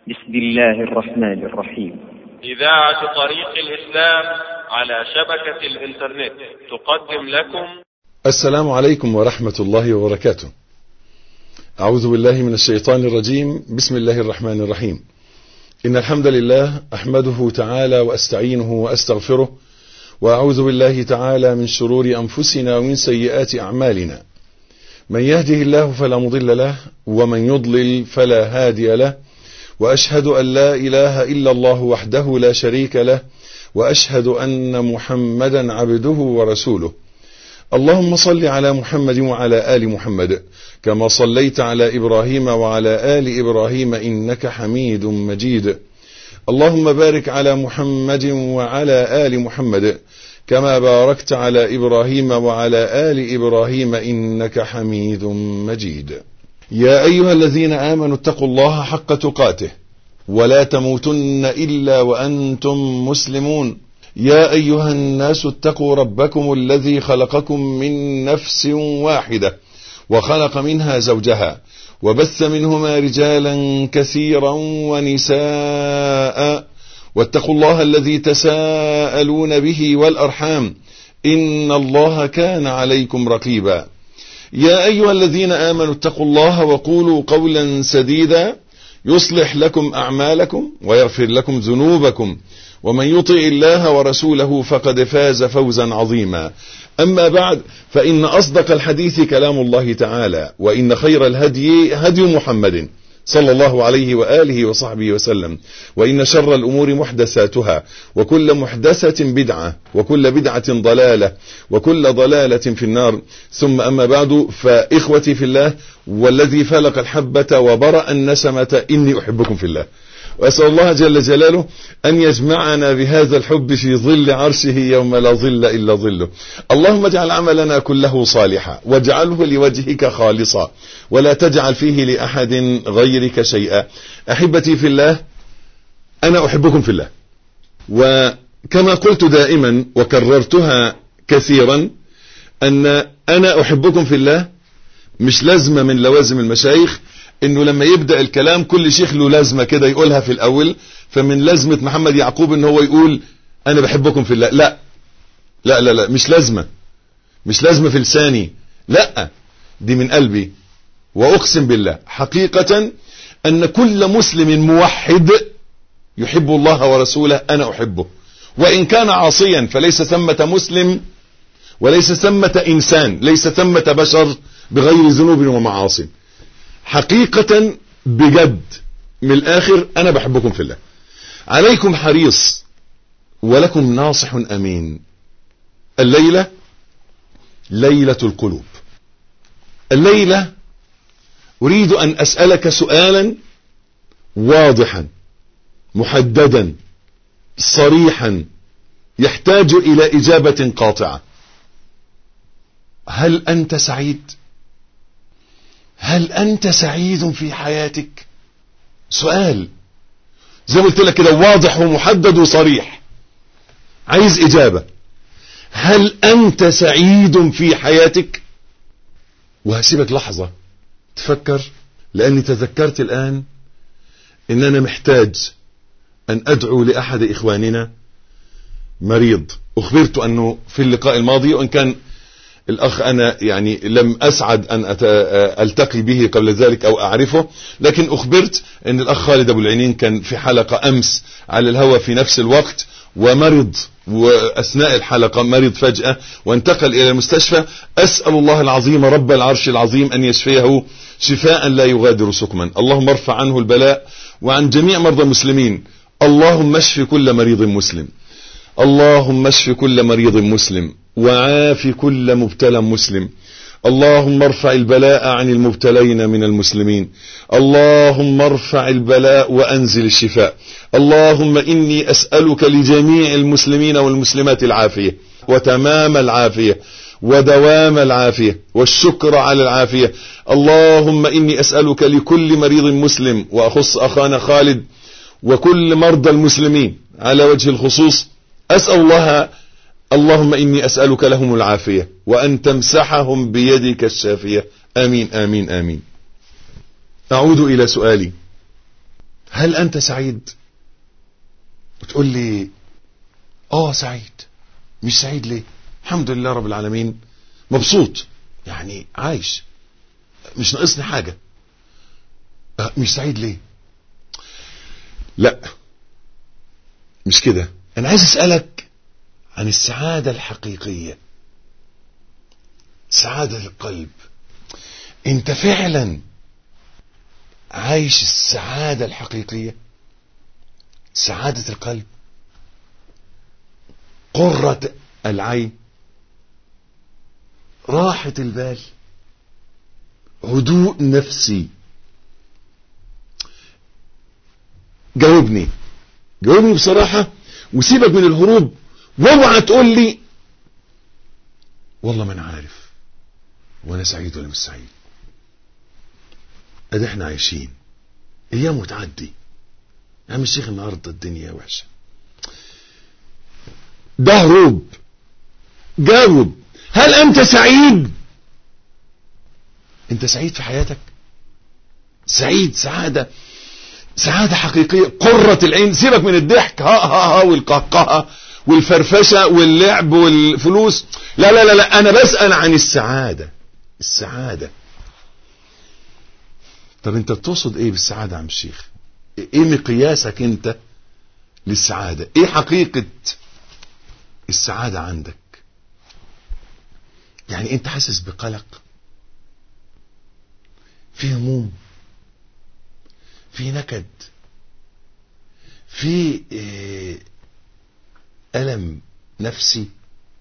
بسم الله الرحمن الرحيم إذاعة طريق الإسلام على شبكة الإنترنت تقدم لكم السلام عليكم ورحمة الله وبركاته أعوذ بالله من الشيطان الرجيم بسم الله الرحمن الرحيم إن الحمد لله أحمده تعالى وأستعينه وأستغفره وأعوذ بالله تعالى من شرور أنفسنا ومن سيئات أعمالنا من يهده الله فلا مضل له ومن يضلل فلا هادي له وأشهد أن لا إله إلا الله وحده لا شريك له وأشهد أن محمدا عبده ورسوله اللهم صل على محمد وعلى آل محمد كما صليت على إبراهيم وعلى آل إبراهيم إنك حميد مجيد اللهم بارك على محمد وعلى آل محمد كما باركت على إبراهيم وعلى آل إبراهيم إنك حميد مجيد يا أيها الذين آمنوا اتقوا الله حق تقاته ولا تموتن إلا وأنتم مسلمون يا أيها الناس اتقوا ربكم الذي خلقكم من نفس واحدة وخلق منها زوجها وبث منهما رجالا كثيرا ونساء واتقوا الله الذي تساءلون به والأرحام إن الله كان عليكم رقيبا يا أيها الذين آمنوا اتقوا الله وقولوا قولا سديدا يصلح لكم أعمالكم ويغفر لكم ذنوبكم ومن يطع الله ورسوله فقد فاز فوزا عظيما أما بعد فإن أصدق الحديث كلام الله تعالى وإن خير الهدي هدي محمد صلى الله عليه وآله وصحبه وسلم وإن شر الأمور محدثاتها وكل محدثة بدعة وكل بدعة ضلالة وكل ضلالة في النار ثم أما بعد فإخوتي في الله والذي فلق الحبة وبرأ النسمة إني أحبكم في الله وأسأل الله جل جلاله أن يجمعنا بهذا الحب في ظل عرشه يوم لا ظل إلا ظله اللهم اجعل عملنا كله صالحا واجعله لوجهك خالصا ولا تجعل فيه لأحد غيرك شيئا أحبتي في الله أنا أحبكم في الله وكما قلت دائما وكررتها كثيرا أن أنا أحبكم في الله مش لازمة من لوازم المشايخ انه لما يبدأ الكلام كل شيخ له لازمة كده يقولها في الاول فمن لازمة محمد يعقوب ان هو يقول انا بحبكم في الله لا لا لا لا مش لازمة مش لازمة في لساني لا دي من قلبي واقسم بالله حقيقة ان كل مسلم موحد يحب الله ورسوله انا احبه وان كان عاصيا فليس ثمة مسلم وليس ثمة انسان ليس ثمة بشر بغير ذنوب ومعاصي حقيقة بجد من الاخر انا بحبكم في الله عليكم حريص ولكم ناصح امين الليلة ليلة القلوب الليلة اريد ان اسألك سؤالا واضحا محددا صريحا يحتاج الى اجابة قاطعة هل انت سعيد هل انت سعيد في حياتك سؤال زي ما قلت لك كده واضح ومحدد وصريح عايز اجابة هل انت سعيد في حياتك وهسيبك لحظة تفكر لاني تذكرت الان ان انا محتاج ان ادعو لاحد اخواننا مريض اخبرت انه في اللقاء الماضي وان كان الاخ انا يعني لم اسعد ان التقي به قبل ذلك او اعرفه لكن اخبرت ان الاخ خالد ابو العينين كان في حلقة امس على الهوى في نفس الوقت ومرض واثناء الحلقة مرض فجأة وانتقل الى المستشفى اسأل الله العظيم رب العرش العظيم ان يشفيه شفاء لا يغادر سقما اللهم ارفع عنه البلاء وعن جميع مرضى المسلمين اللهم اشف كل مريض مسلم اللهم اشف كل مريض مسلم وعاف كل مبتلى مسلم اللهم ارفع البلاء عن المبتلين من المسلمين اللهم ارفع البلاء وانزل الشفاء اللهم اني اسألك لجميع المسلمين والمسلمات العافية وتمام العافية ودوام العافية والشكر على العافية اللهم اني اسألك لكل مريض مسلم واخص اخانا خالد وكل مرضى المسلمين على وجه الخصوص اسأل الله اللهم إني أسألك لهم العافية وأن تمسحهم بيدك الشافية آمين آمين آمين أعود إلى سؤالي هل انت سعيد وتقول لي اه سعيد مش سعيد ليه الحمد لله رب العالمين مبسوط يعني عايش مش ناقصني حاجة أه، مش سعيد ليه لا مش كده انا عايز اسألك عن السعادة الحقيقية سعادة القلب انت فعلا عايش السعادة الحقيقية سعادة القلب قرة العين راحة البال هدوء نفسي جاوبني جاوبني بصراحة وسيبك من الهروب واوعى تقول لي والله ما انا عارف وانا سعيد ولا مش سعيد ادي احنا عايشين ايام وتعدي يا عم الشيخ النهارده الدنيا وحشه ده هروب جاوب هل انت سعيد انت سعيد في حياتك سعيد سعادة سعادة حقيقية قرة العين سيبك من الضحك ها ها ها والقهقهة والفرفشة واللعب والفلوس لا لا لا لا انا بسأل عن السعادة السعادة طب انت بتقصد ايه بالسعادة يا عم الشيخ ايه مقياسك انت للسعادة ايه حقيقة السعادة عندك يعني انت حاسس بقلق في هموم في نكد في اه ألم نفسي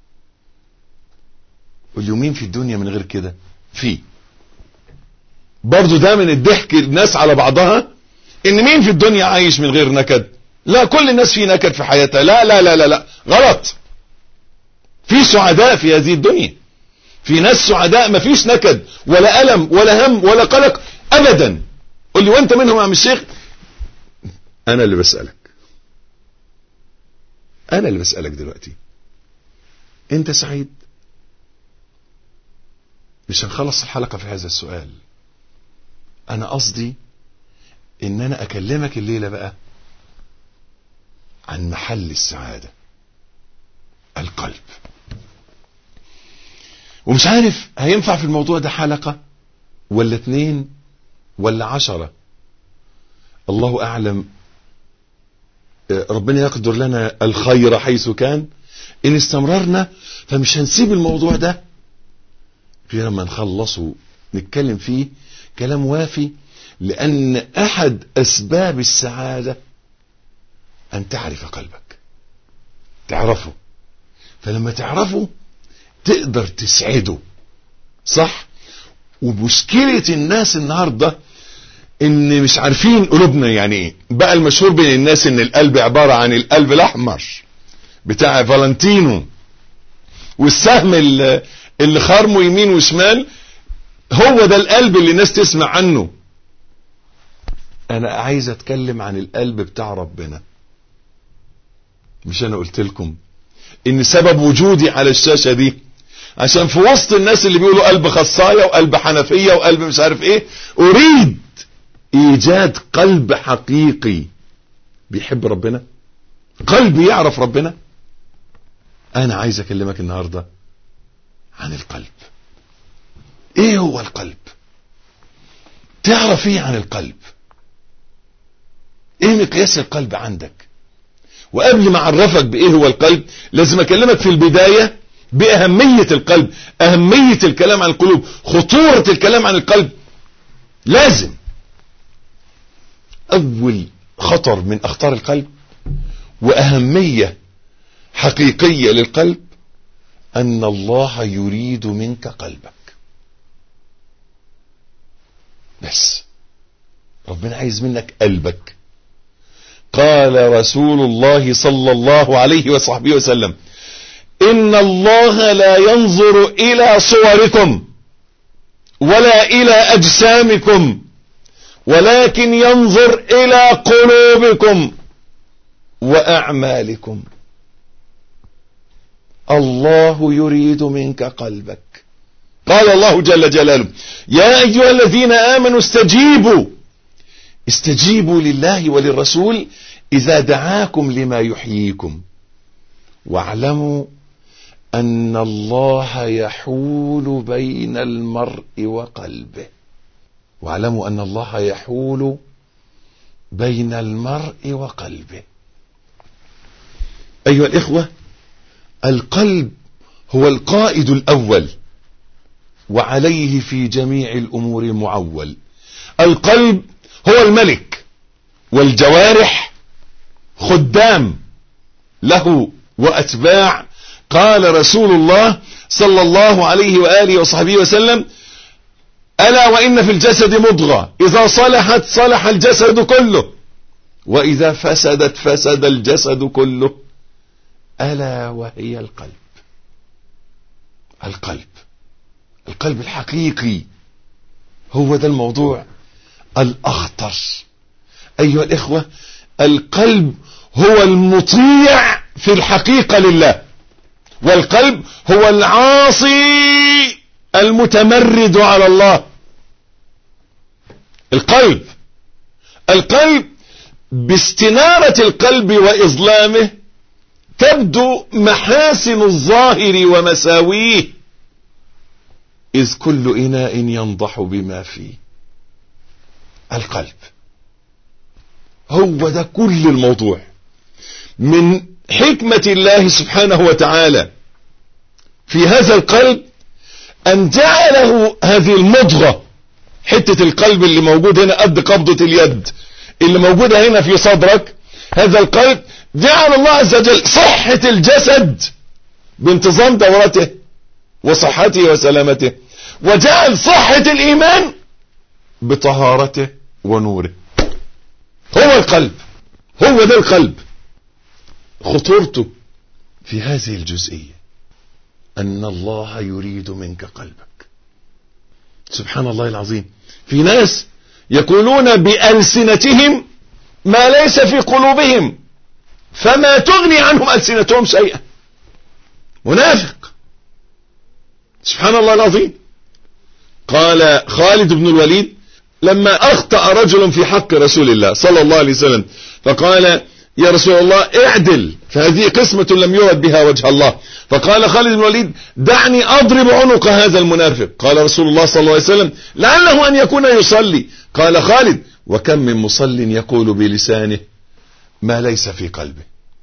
واليومين في الدنيا من غير كده في برضو ده من الضحك الناس على بعضها ان مين في الدنيا عايش من غير نكد لا كل الناس في نكد في حياتها لا لا لا لا لا غلط في سعداء في هذه الدنيا في ناس سعداء ما فيش نكد ولا ألم ولا هم ولا قلق أبدا قل لي وانت منهم يا عم الشيخ أنا اللي بسألك أنا اللي بسألك دلوقتي أنت سعيد مش هنخلص الحلقة في هذا السؤال أنا قصدي إن أنا أكلمك الليلة بقى عن محل السعادة القلب ومش عارف هينفع في الموضوع ده حلقة ولا اتنين ولا عشرة الله أعلم ربنا يقدر لنا الخير حيث كان إن استمررنا فمش هنسيب الموضوع ده غير لما نخلصه نتكلم فيه كلام وافي لأن أحد أسباب السعادة أن تعرف قلبك تعرفه فلما تعرفه تقدر تسعده صح ومشكلة الناس النهاردة ان مش عارفين قلوبنا يعني ايه بقى المشهور بين الناس ان القلب عبارة عن القلب الاحمر بتاع فالنتينو والسهم اللي, اللي خرمه يمين وشمال هو ده القلب اللي الناس تسمع عنه انا عايز اتكلم عن القلب بتاع ربنا مش انا قلت لكم ان سبب وجودي على الشاشة دي عشان في وسط الناس اللي بيقولوا قلب خصاية وقلب حنفية وقلب مش عارف ايه اريد ايجاد قلب حقيقي بيحب ربنا قلب يعرف ربنا انا عايز اكلمك النهاردة عن القلب ايه هو القلب تعرف ايه عن القلب ايه مقياس القلب عندك وقبل ما اعرفك بايه هو القلب لازم اكلمك في البداية باهمية القلب اهمية الكلام عن القلوب خطورة الكلام عن القلب لازم اول خطر من اخطار القلب واهمية حقيقية للقلب ان الله يريد منك قلبك بس ربنا عايز منك قلبك قال رسول الله صلى الله عليه وصحبه وسلم إن الله لا ينظر إلى صوركم ولا إلى أجسامكم ولكن ينظر إلى قلوبكم وأعمالكم الله يريد منك قلبك قال الله جل جلاله يا أيها الذين آمنوا استجيبوا استجيبوا لله وللرسول إذا دعاكم لما يحييكم واعلموا أن الله يحول بين المرء وقلبه واعلموا أن الله يحول بين المرء وقلبه أيها الإخوة القلب هو القائد الأول وعليه في جميع الأمور المعول القلب هو الملك والجوارح خدام له وأتباع قال رسول الله صلى الله عليه وآله وصحبه وسلم ألا وإن في الجسد مضغة إذا صلحت صلح الجسد كله وإذا فسدت فسد الجسد كله ألا وهي القلب القلب القلب الحقيقي هو ده الموضوع الأخطر أيها الإخوة القلب هو المطيع في الحقيقة لله والقلب هو العاصي المتمرد على الله القلب القلب باستنارة القلب وإظلامه تبدو محاسن الظاهر ومساويه إذ كل إناء ينضح بما فيه القلب هو ده كل الموضوع من حكمة الله سبحانه وتعالى في هذا القلب أن جعله هذه المضغة حتة القلب اللي موجود هنا قد قبضة اليد اللي موجودة هنا في صدرك هذا القلب جعل الله عز وجل صحة الجسد بانتظام دورته وصحته وسلامته وجعل صحة الإيمان بطهارته ونوره هو القلب هو ده القلب خطورته في هذه الجزئية أن الله يريد منك قلبك سبحان الله العظيم في ناس يقولون بألسنتهم ما ليس في قلوبهم فما تغني عنهم ألسنتهم شيئا منافق سبحان الله العظيم قال خالد بن الوليد لما أخطأ رجل في حق رسول الله صلى الله عليه وسلم فقال يا رسول الله اعدل فهذه قسمة لم يرد بها وجه الله فقال خالد بن الوليد دعني أضرب عنق هذا المنافق قال رسول الله صلى الله عليه وسلم لعله أن يكون يصلي قال خالد وكم من مصل يقول بلسانه ما ليس في قلبه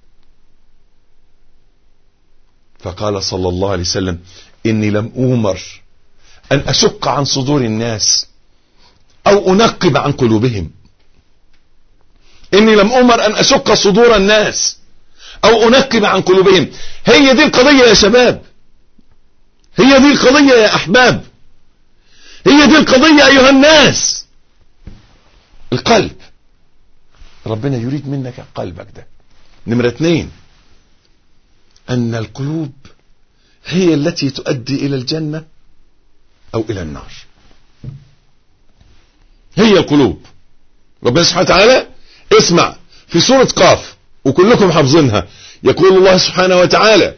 فقال صلى الله عليه وسلم إني لم أومر أن أشق عن صدور الناس أو أنقب عن قلوبهم إني لم أمر أن أشق صدور الناس أو أنقب عن قلوبهم هي دي القضية يا شباب هي دي القضية يا أحباب هي دي القضية أيها الناس القلب ربنا يريد منك قلبك ده نمرة اثنين أن القلوب هي التي تؤدي إلى الجنة أو إلى النار هي القلوب ربنا سبحانه وتعالى اسمع في سورة قاف وكلكم حافظينها يقول الله سبحانه وتعالى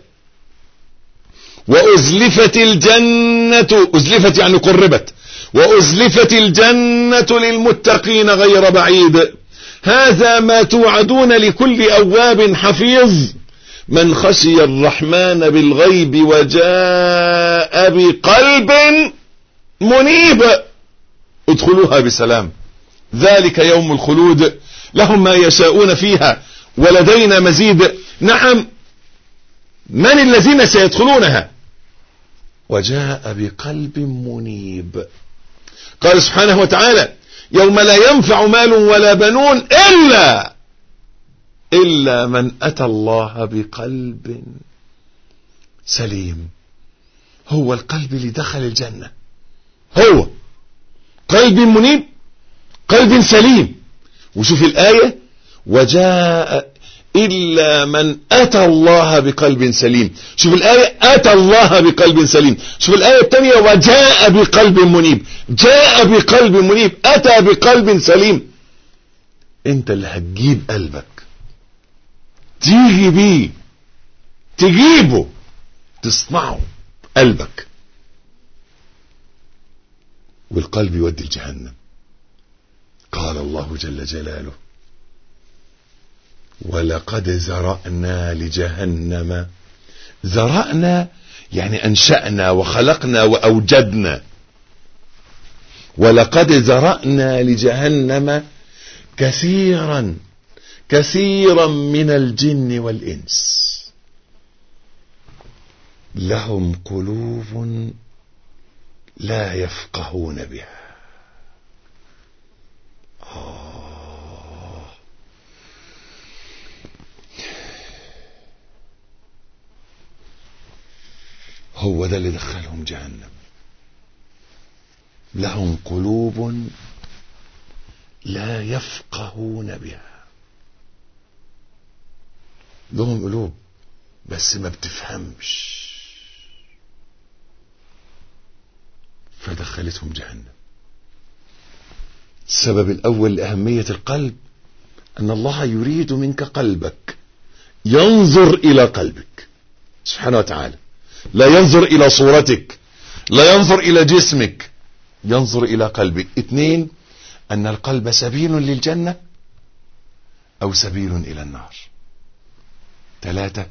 وأزلفت الجنة أزلفت يعني قربت وأزلفت الجنة للمتقين غير بعيد هذا ما توعدون لكل أواب حفيظ من خشي الرحمن بالغيب وجاء بقلب منيب ادخلوها بسلام ذلك يوم الخلود لهم ما يشاءون فيها ولدينا مزيد نعم من الذين سيدخلونها وجاء بقلب منيب قال سبحانه وتعالى يوم لا ينفع مال ولا بنون إلا إلا من أتى الله بقلب سليم هو القلب اللي دخل الجنة هو قلب منيب قلب سليم وشوف الآية وجاء إلا من أتى الله بقلب سليم شوف الآية أتى الله بقلب سليم شوف الآية الثانية وجاء بقلب منيب جاء بقلب منيب أتى بقلب سليم انت اللي هتجيب قلبك تيجي بيه تجيبه تصنعه قلبك والقلب يودي الجهنم قال الله جل جلاله ولقد زرأنا لجهنم زرأنا يعني أنشأنا وخلقنا وأوجدنا ولقد زرأنا لجهنم كثيرا كثيرا من الجن والإنس لهم قلوب لا يفقهون بها آه. هو ده اللي دخلهم جهنم لهم قلوب لا يفقهون بها لهم قلوب بس ما بتفهمش فدخلتهم جهنم السبب الأول لأهمية القلب أن الله يريد منك قلبك ينظر إلى قلبك سبحانه وتعالى لا ينظر إلى صورتك لا ينظر إلى جسمك ينظر إلى قلبك اثنين أن القلب سبيل للجنة أو سبيل إلى النار ثلاثة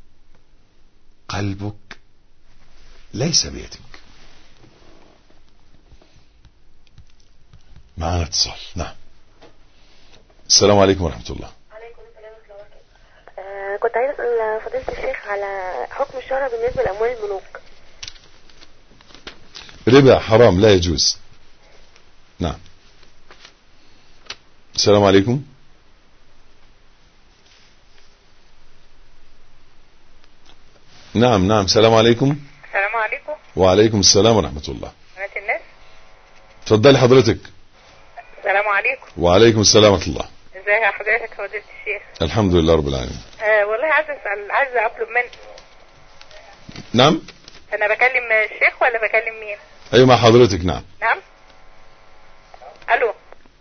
قلبك ليس بيدك معنا اتصال نعم السلام عليكم ورحمة الله عليكم السلام ورحمة الله وبركاته. آه، كنت عايزة أسأل فضيلة الشيخ على حكم الشرع بالنسبة لأموال البنوك. ربا حرام لا يجوز نعم السلام عليكم نعم نعم السلام عليكم السلام عليكم وعليكم السلام ورحمة الله بنات الناس تفضلي حضرتك السلام عليكم وعليكم السلام ورحمة الله ازي حضرتك فضيلة الشيخ الحمد لله رب العالمين آه والله عايز اسال عايز اطلب من نعم انا بكلم الشيخ ولا بكلم مين ايوه مع حضرتك نعم نعم الو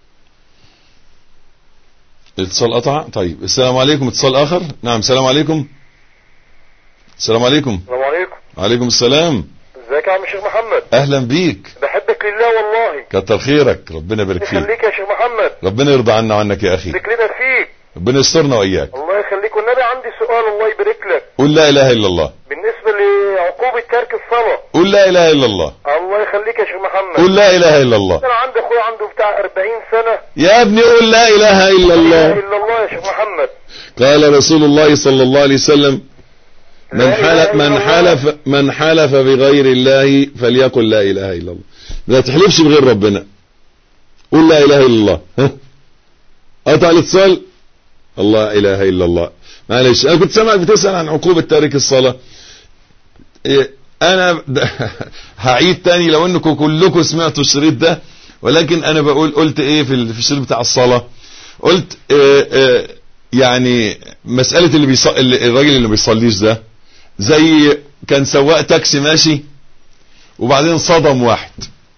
الاتصال قطع طيب السلام عليكم اتصال اخر نعم السلام عليكم السلام عليكم السلام عليكم وعليكم السلام ازيك يا عم الشيخ محمد اهلا بيك بحبك لله والله كتر خيرك ربنا يبارك فيك يخليك يا شيخ محمد ربنا يرضى عنا وعنك يا اخي يبارك لنا فيك ربنا يسترنا واياك الله يخليك والنبي عندي سؤال الله يبارك لك قول لا اله الا الله بالنسبة لعقوبة ترك الصلاة قول لا اله الا الله الله يخليك يا شيخ محمد قول لا اله الا الله انا عندي اخويا عنده بتاع 40 سنة يا ابني قول لا اله الا لا الله الا الله يا شيخ محمد قال رسول الله صلى الله عليه وسلم من لا إله حلف إلا من الله. حلف من حلف بغير الله فليقل لا اله الا الله لا تحلفش بغير ربنا قول لا اله الا الله ها قطع الاتصال الله اله الا الله معلش انا كنت سامعك بتسال عن عقوبه تارك الصلاه إيه، انا هعيد تاني لو انكم كلكم سمعتوا الشريط ده ولكن انا بقول قلت ايه في ال- في الشريط بتاع الصلاه قلت إيه إيه يعني مساله اللي بيص... اللي- الراجل اللي ما بيصليش ده زي كان سواق تاكسي ماشي وبعدين صدم واحد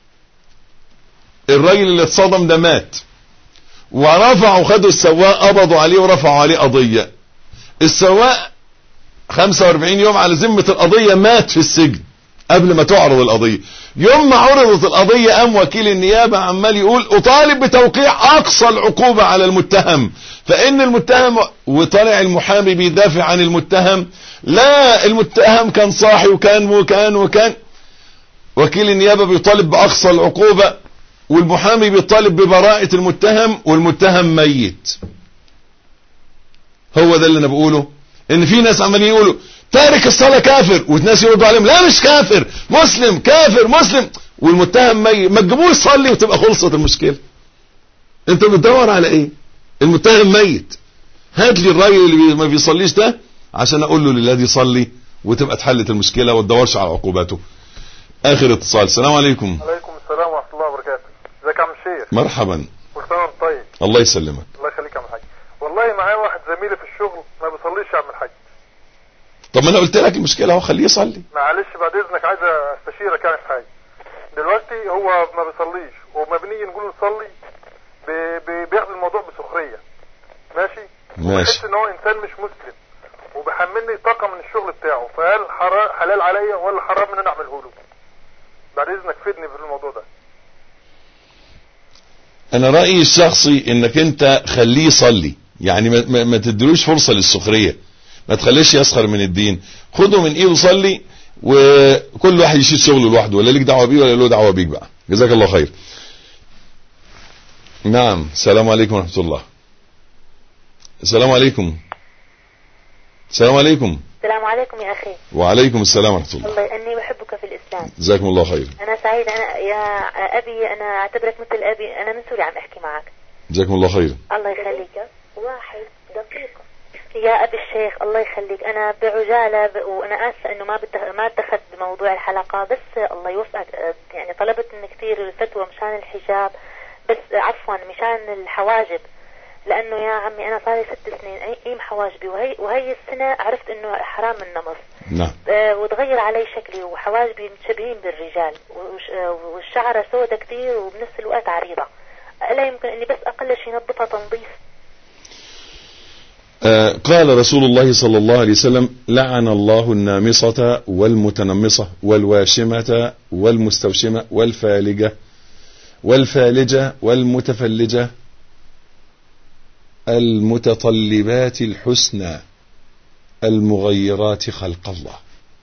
الراجل اللي اتصدم ده مات ورفعوا خدوا السواق قبضوا عليه ورفعوا عليه قضية السواق 45 يوم على ذمة القضية مات في السجن قبل ما تعرض القضية يوم ما عرضت القضية قام وكيل النيابة عمال يقول اطالب بتوقيع اقصى العقوبة على المتهم فان المتهم وطلع المحامي بيدافع عن المتهم لا المتهم كان صاحي وكان وكان وكان وكيل النيابة بيطالب باقصى العقوبة والمحامي بيطالب ببراءة المتهم والمتهم ميت هو ده اللي انا بقوله ان في ناس عمالين يقولوا تارك الصلاة كافر وناس يردوا عليهم لا مش كافر مسلم كافر مسلم والمتهم ميت ما تجيبوه يصلي وتبقى خلصت المشكلة انت بتدور على ايه المتهم ميت هات لي الراجل اللي ما بيصليش ده عشان اقول له للذي يصلي وتبقى اتحلت المشكلة وتدورش على عقوباته اخر اتصال السلام عليكم عليكم السلام ورحمة الله وبركاته ازيك يا عم الشيخ مرحبا كل سنة وانت طيب الله يسلمك الله يخليك يا عم الحاج والله معايا واحد زميلي في الشغل ما بيصليش يا عم الحاج طب ما انا قلت لك المشكلة اهو خليه يصلي معلش بعد اذنك عايز استشيرك يعني في حاجه دلوقتي هو ما بيصليش وما بنيجي نقول نصلي بي- بي- بياخد الموضوع بسخريه ماشي ماشي بحس ان هو انسان مش مسلم وبيحملني طاقه من الشغل بتاعه فهل حرا- حلال عليا ولا حرام ان انا اعمله له بعد اذنك فيدني في الموضوع ده انا رايي الشخصي انك انت خليه يصلي يعني ما, ما, ما تدلوش فرصه للسخريه ما تخليش يسخر من الدين خده من ايده صلي وكل واحد يشيل شغله لوحده ولا ليك دعوه بيه ولا له دعوه بيك بقى جزاك الله خير نعم السلام عليكم ورحمه الله السلام عليكم السلام عليكم السلام عليكم يا أخي وعليكم السلام ورحمه الله والله أني بحبك في الإسلام جزاكم الله خير أنا سعيدة أنا يا أبي أنا أعتبرك مثل أبي أنا من سوريا عم أحكي معك جزاكم الله خير الله يخليك واحد دقيقة يا أبي الشيخ الله يخليك أنا بعجالة ب... وأنا آسفة إنه ما بت... ما اتخذت موضوع الحلقة بس الله يوفقك أه، يعني طلبت من كثير الفتوى مشان الحجاب بس عفوا مشان الحواجب لأنه يا عمي أنا صار لي ست سنين أي- أيم حواجبي وهي وهي السنة عرفت إنه حرام النمص نعم آه، وتغير علي شكلي وحواجبي متشابهين بالرجال وش- آه، والشعرة سودة كثير وبنفس الوقت عريضة لا يمكن اني بس اقل شيء نظفها تنظيف آه، قال رسول الله صلى الله عليه وسلم لعن الله النامصة والمتنمصة والواشمة والمستوشمة والفالجة والفالجة والمتفلجة المتطلبات الحسنى المغيرات خلق الله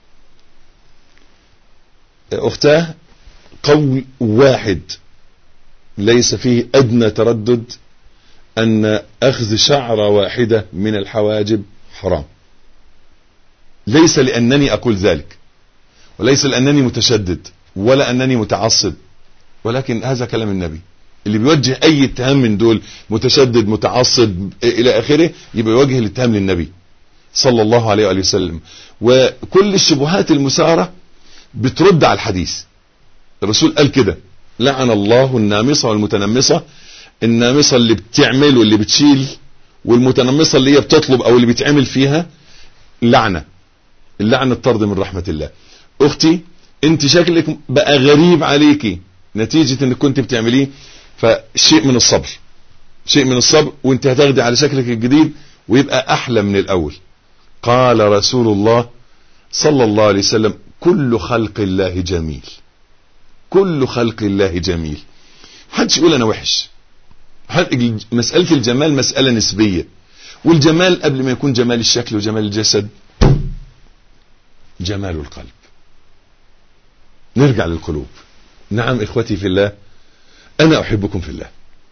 أختاه قول واحد ليس فيه أدنى تردد أن أخذ شعرة واحدة من الحواجب حرام ليس لأنني أقول ذلك وليس لأنني متشدد ولا أنني متعصب ولكن هذا كلام النبي اللي بيوجه أي اتهام من دول متشدد متعصب إلى آخره يبقى يوجه الاتهام للنبي صلى الله عليه وآله وسلم وكل الشبهات المسارة بترد على الحديث الرسول قال كده لعن الله النامصة والمتنمصة النامصة اللي بتعمل واللي بتشيل والمتنمصة اللي هي بتطلب او اللي بيتعمل فيها لعنة اللعنة الطرد من رحمة الله اختي انت شكلك بقى غريب عليكي نتيجة انك كنت بتعمليه فشيء من الصبر شيء من الصبر وانت هتاخدي على شكلك الجديد ويبقى احلى من الاول قال رسول الله صلى الله عليه وسلم كل خلق الله جميل كل خلق الله جميل محدش يقول انا وحش مسألة الجمال مسألة نسبية والجمال قبل ما يكون جمال الشكل وجمال الجسد جمال القلب نرجع للقلوب نعم اخوتي في الله انا احبكم في الله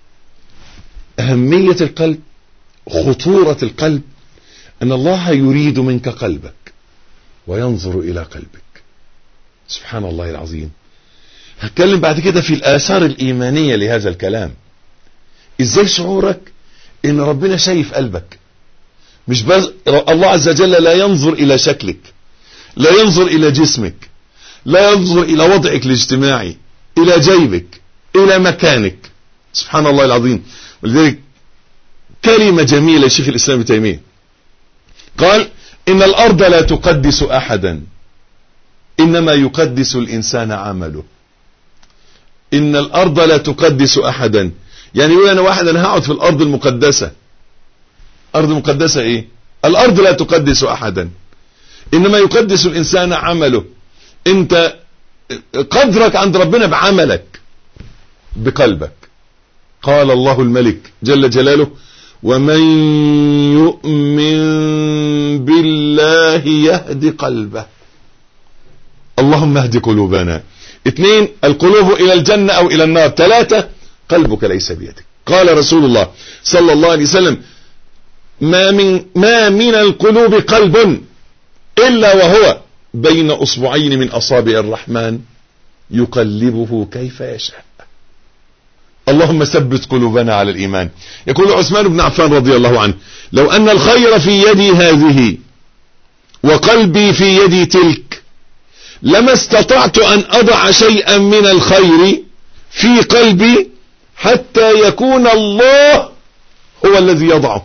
اهمية القلب خطورة القلب ان الله يريد منك قلبك وينظر الى قلبك سبحان الله العظيم هتكلم بعد كده في الاثار الايمانية لهذا الكلام ازاي شعورك ان ربنا شايف قلبك مش بس الله عز وجل لا ينظر الى شكلك لا ينظر الى جسمك لا ينظر الى وضعك الاجتماعي الى جيبك الى مكانك سبحان الله العظيم ولذلك كلمة جميلة شيخ الاسلام ابن تيمية قال ان الارض لا تقدس احدا انما يقدس الانسان عمله ان الارض لا تقدس احدا يعني يقول انا واحد انا هقعد في الارض المقدسة ارض مقدسة ايه الارض لا تقدس احدا انما يقدس الانسان عمله انت قدرك عند ربنا بعملك بقلبك قال الله الملك جل جلاله ومن يؤمن بالله يهد قلبه اللهم اهد قلوبنا اثنين القلوب الى الجنة او الى النار ثلاثة قلبك ليس بيدك قال رسول الله صلى الله عليه وسلم ما من, ما من القلوب قلب إلا وهو بين أصبعين من أصابع الرحمن يقلبه كيف يشاء اللهم ثبت قلوبنا على الإيمان يقول عثمان بن عفان رضي الله عنه لو أن الخير في يدي هذه وقلبي في يدي تلك لما استطعت أن أضع شيئا من الخير في قلبي حتى يكون الله هو الذي يضعه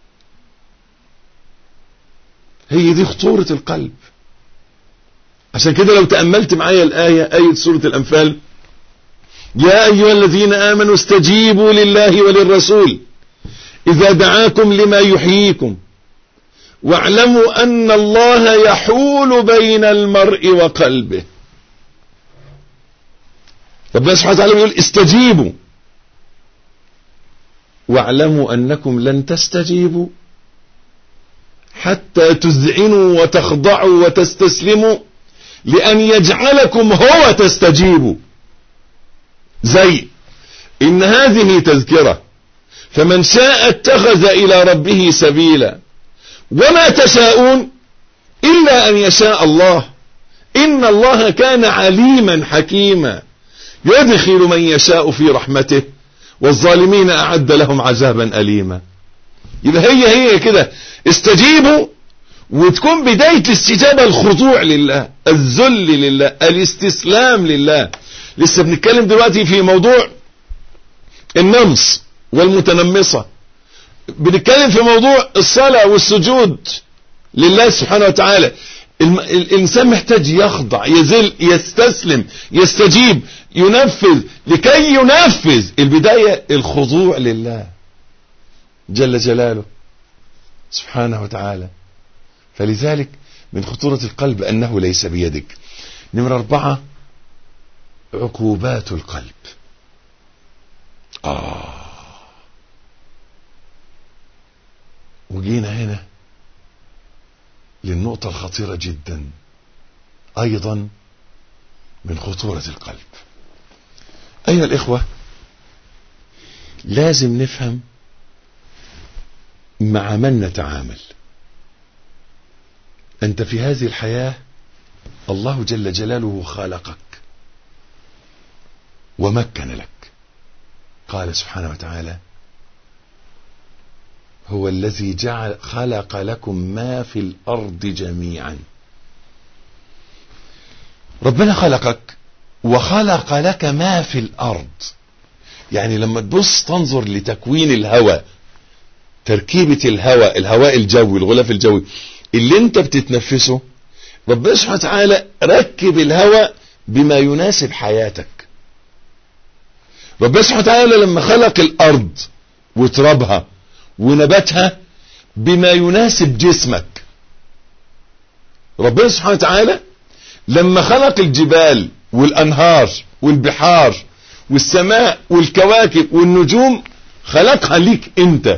هي دي خطورة القلب عشان كده لو تأملت معايا الآية آية سورة الأنفال يا أيها الذين آمنوا استجيبوا لله وللرسول إذا دعاكم لما يحييكم واعلموا أن الله يحول بين المرء وقلبه ربنا سبحانه وتعالى بيقول استجيبوا واعلموا أنكم لن تستجيبوا حتى تذعنوا وتخضعوا وتستسلموا لأن يجعلكم هو تستجيبوا زي إن هذه تذكرة فمن شاء اتخذ إلى ربه سبيلا وما تشاءون إلا أن يشاء الله إن الله كان عليما حكيما يدخل من يشاء في رحمته والظالمين أعد لهم عذابا أليما يبقى هي هي كده استجيبوا وتكون بداية الاستجابة الخضوع لله الذل لله الاستسلام لله لسه بنتكلم دلوقتي في موضوع النمص والمتنمصة بنتكلم في موضوع الصلاة والسجود لله سبحانه وتعالى الم... الإنسان محتاج يخضع يزل يستسلم يستجيب ينفذ لكي ينفذ البداية الخضوع لله جل جلاله سبحانه وتعالى فلذلك من خطورة القلب أنه ليس بيدك نمرة أربعة عقوبات القلب آه وجينا هنا للنقطة الخطيرة جدا أيضا من خطورة القلب أيها الإخوة لازم نفهم مع من نتعامل أنت في هذه الحياة الله جل جلاله خلقك ومكن لك قال سبحانه وتعالى هو الذي جعل خلق لكم ما في الأرض جميعا ربنا خلقك وخلق لك ما في الأرض يعني لما تبص تنظر لتكوين الهواء تركيبة الهواء الهواء الجوي الغلاف الجوي اللي انت بتتنفسه ربنا سبحانه وتعالى ركب الهواء بما يناسب حياتك ربنا سبحانه وتعالى لما خلق الأرض وترابها ونباتها بما يناسب جسمك ربنا سبحانه وتعالى لما خلق الجبال والأنهار والبحار والسماء والكواكب والنجوم خلقها ليك انت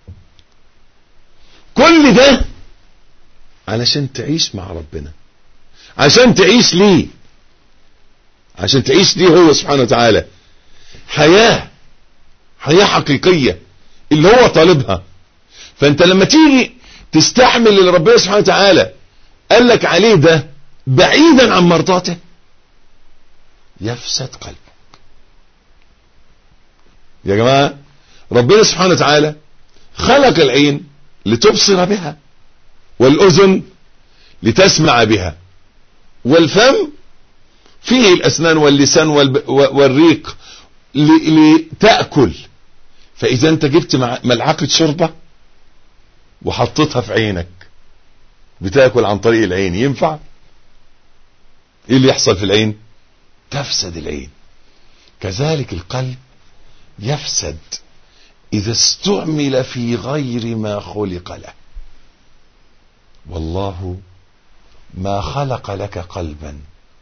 كل ده علشان تعيش مع ربنا عشان تعيش ليه عشان تعيش ليه هو سبحانه وتعالى حياة حياة حقيقية اللي هو طالبها فانت لما تيجي تستحمل اللي ربنا سبحانه وتعالى قال لك عليه ده بعيدا عن مرضاته يفسد قلبك يا جماعة ربنا سبحانه وتعالى خلق العين لتبصر بها والأذن لتسمع بها والفم فيه الأسنان واللسان والريق لتأكل فإذا أنت جبت ملعقة شوربة وحطيتها في عينك بتاكل عن طريق العين ينفع ايه اللي يحصل في العين تفسد العين كذلك القلب يفسد اذا استعمل في غير ما خلق له والله ما خلق لك قلبا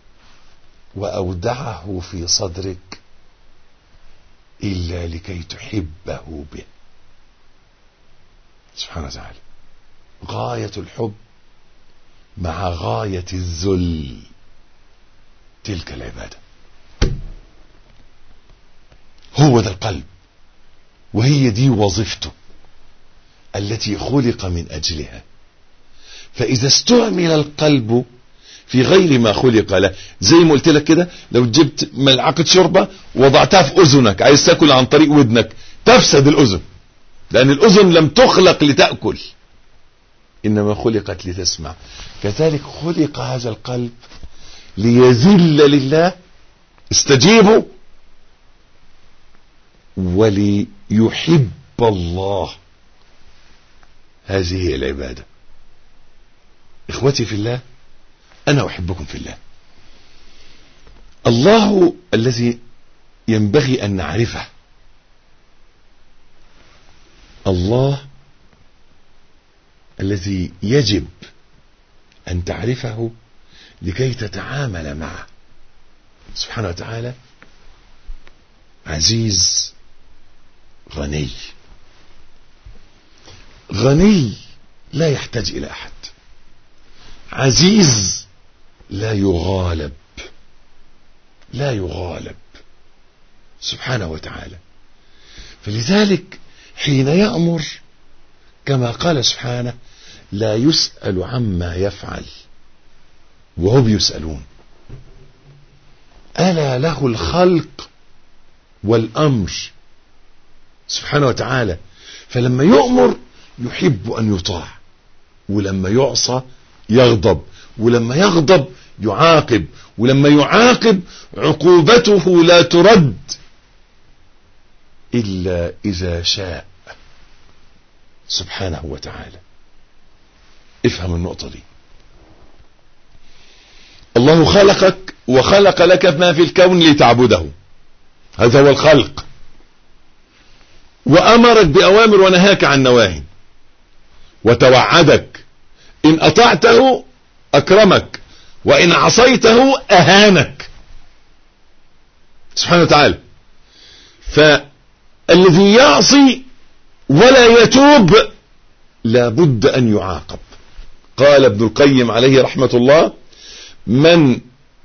واودعه في صدرك الا لكي تحبه به سبحانه وتعالى غاية الحب مع غاية الذل تلك العبادة هو ده القلب وهي دي وظيفته التي خلق من أجلها فإذا استعمل القلب في غير ما خلق له زي ما قلت لك كده لو جبت ملعقة شوربة وضعتها في أذنك عايز تاكل عن طريق ودنك تفسد الأذن لأن الأذن لم تخلق لتأكل إنما خلقت لتسمع كذلك خلق هذا القلب ليذل لله استجيبوا وليحب الله هذه هي العبادة إخوتي في الله أنا أحبكم في الله الله الذي ينبغي أن نعرفه الله الذي يجب أن تعرفه لكي تتعامل معه سبحانه وتعالى عزيز غني غني لا يحتاج إلى أحد عزيز لا يغالب لا يغالب سبحانه وتعالى فلذلك حين يأمر كما قال سبحانه لا يسأل عما يفعل وهم يسألون ألا له الخلق والأمر سبحانه وتعالى فلما يؤمر يحب أن يطاع ولما يعصى يغضب ولما يغضب يعاقب ولما يعاقب عقوبته لا ترد إلا إذا شاء سبحانه وتعالى افهم النقطة دي الله خلقك وخلق لك ما في الكون لتعبده هذا هو الخلق وأمرك بأوامر ونهاك عن نواهي وتوعدك إن أطعته أكرمك وإن عصيته أهانك سبحانه وتعالى فالذي يعصي ولا يتوب لابد أن يعاقب قال ابن القيم عليه رحمة الله من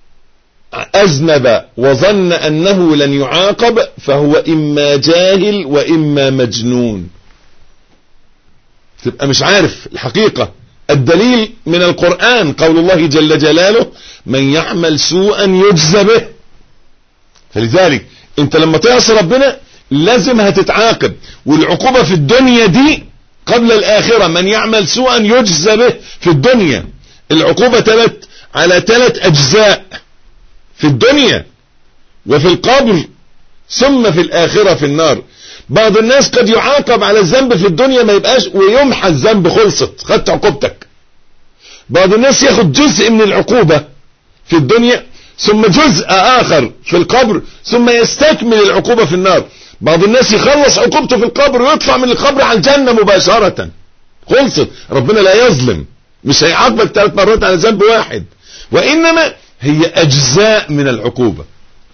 أذنب وظن أنه لن يعاقب فهو إما جاهل وإما مجنون تبقى مش عارف الحقيقة الدليل من القرآن قول الله جل جلاله من يعمل سوءا يجزى به فلذلك انت لما تعصي ربنا لازم هتتعاقب والعقوبة في الدنيا دي قبل الآخرة من يعمل سوءا يجزى به في الدنيا العقوبة تلت على ثلاث أجزاء في الدنيا وفي القبر ثم في الآخرة في النار بعض الناس قد يعاقب على الذنب في الدنيا ما يبقاش ويمحى الذنب خلصت خدت عقوبتك بعض الناس ياخد جزء من العقوبة في الدنيا ثم جزء آخر في القبر ثم يستكمل العقوبة في النار بعض الناس يخلص عقوبته في القبر ويطلع من القبر على الجنة مباشرة خلصت ربنا لا يظلم مش هيعاقبك ثلاث مرات على ذنب واحد وإنما هي أجزاء من العقوبة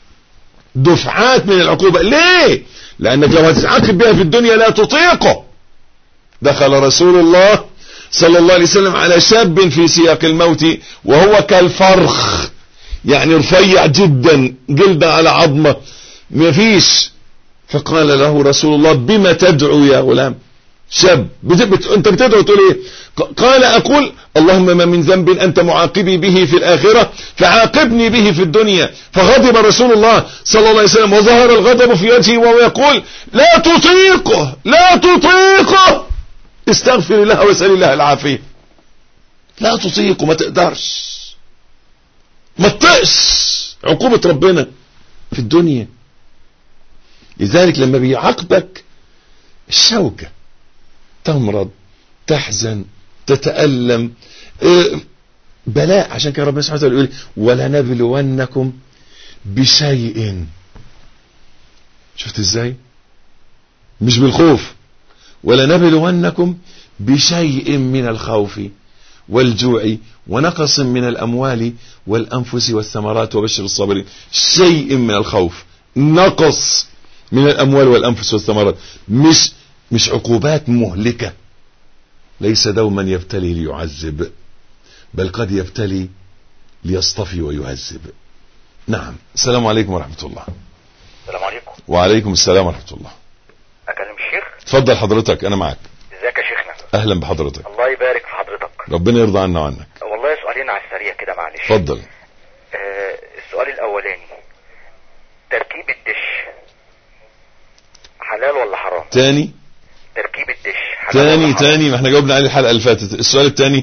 دفعات من العقوبة ليه لأنك لو هتتعاقب بها في الدنيا لا تطيقه دخل رسول الله صلى الله عليه وسلم على شاب في سياق الموت وهو كالفرخ يعني رفيع جدا جلده على عظمه مفيش فقال له رسول الله بما تدعو يا غلام شاب بت... بت... انت بتدعو تقول ايه قال اقول اللهم ما من ذنب انت معاقبي به في الاخرة فعاقبني به في الدنيا فغضب رسول الله صلى الله عليه وسلم وظهر الغضب في وجهه وهو يقول لا تطيقه لا تطيقه استغفر الله واسأل الله العافية لا تطيقه ما تقدرش ما تطقش عقوبة ربنا في الدنيا لذلك لما بيعاقبك الشوكة تمرض تحزن تتألم بلاء عشان كده ربنا سبحانه وتعالى يقول ولنبلونكم بشيء شفت ازاي مش بالخوف ولنبلونكم بشيء من الخوف والجوع ونقص من الأموال والأنفس والثمرات وبشر الصابرين شيء من الخوف نقص من الأموال والأنفس والثمرات مش مش عقوبات مهلكة ليس دوما يبتلي ليعذب بل قد يبتلي ليصطفي ويهذب نعم السلام عليكم ورحمة الله السلام عليكم وعليكم السلام ورحمة الله اكلم الشيخ اتفضل حضرتك انا معك ازيك يا شيخنا اهلا بحضرتك الله يبارك في حضرتك ربنا يرضى عنا وعنك والله سؤالين على السريع كده معلش اتفضل آه السؤال الاولاني تركيب الدش حلال ولا حرام تاني تركيب الدش حلال تاني ولا حرام؟ تاني ما احنا جاوبنا عليه الحلقة اللي فاتت السؤال التاني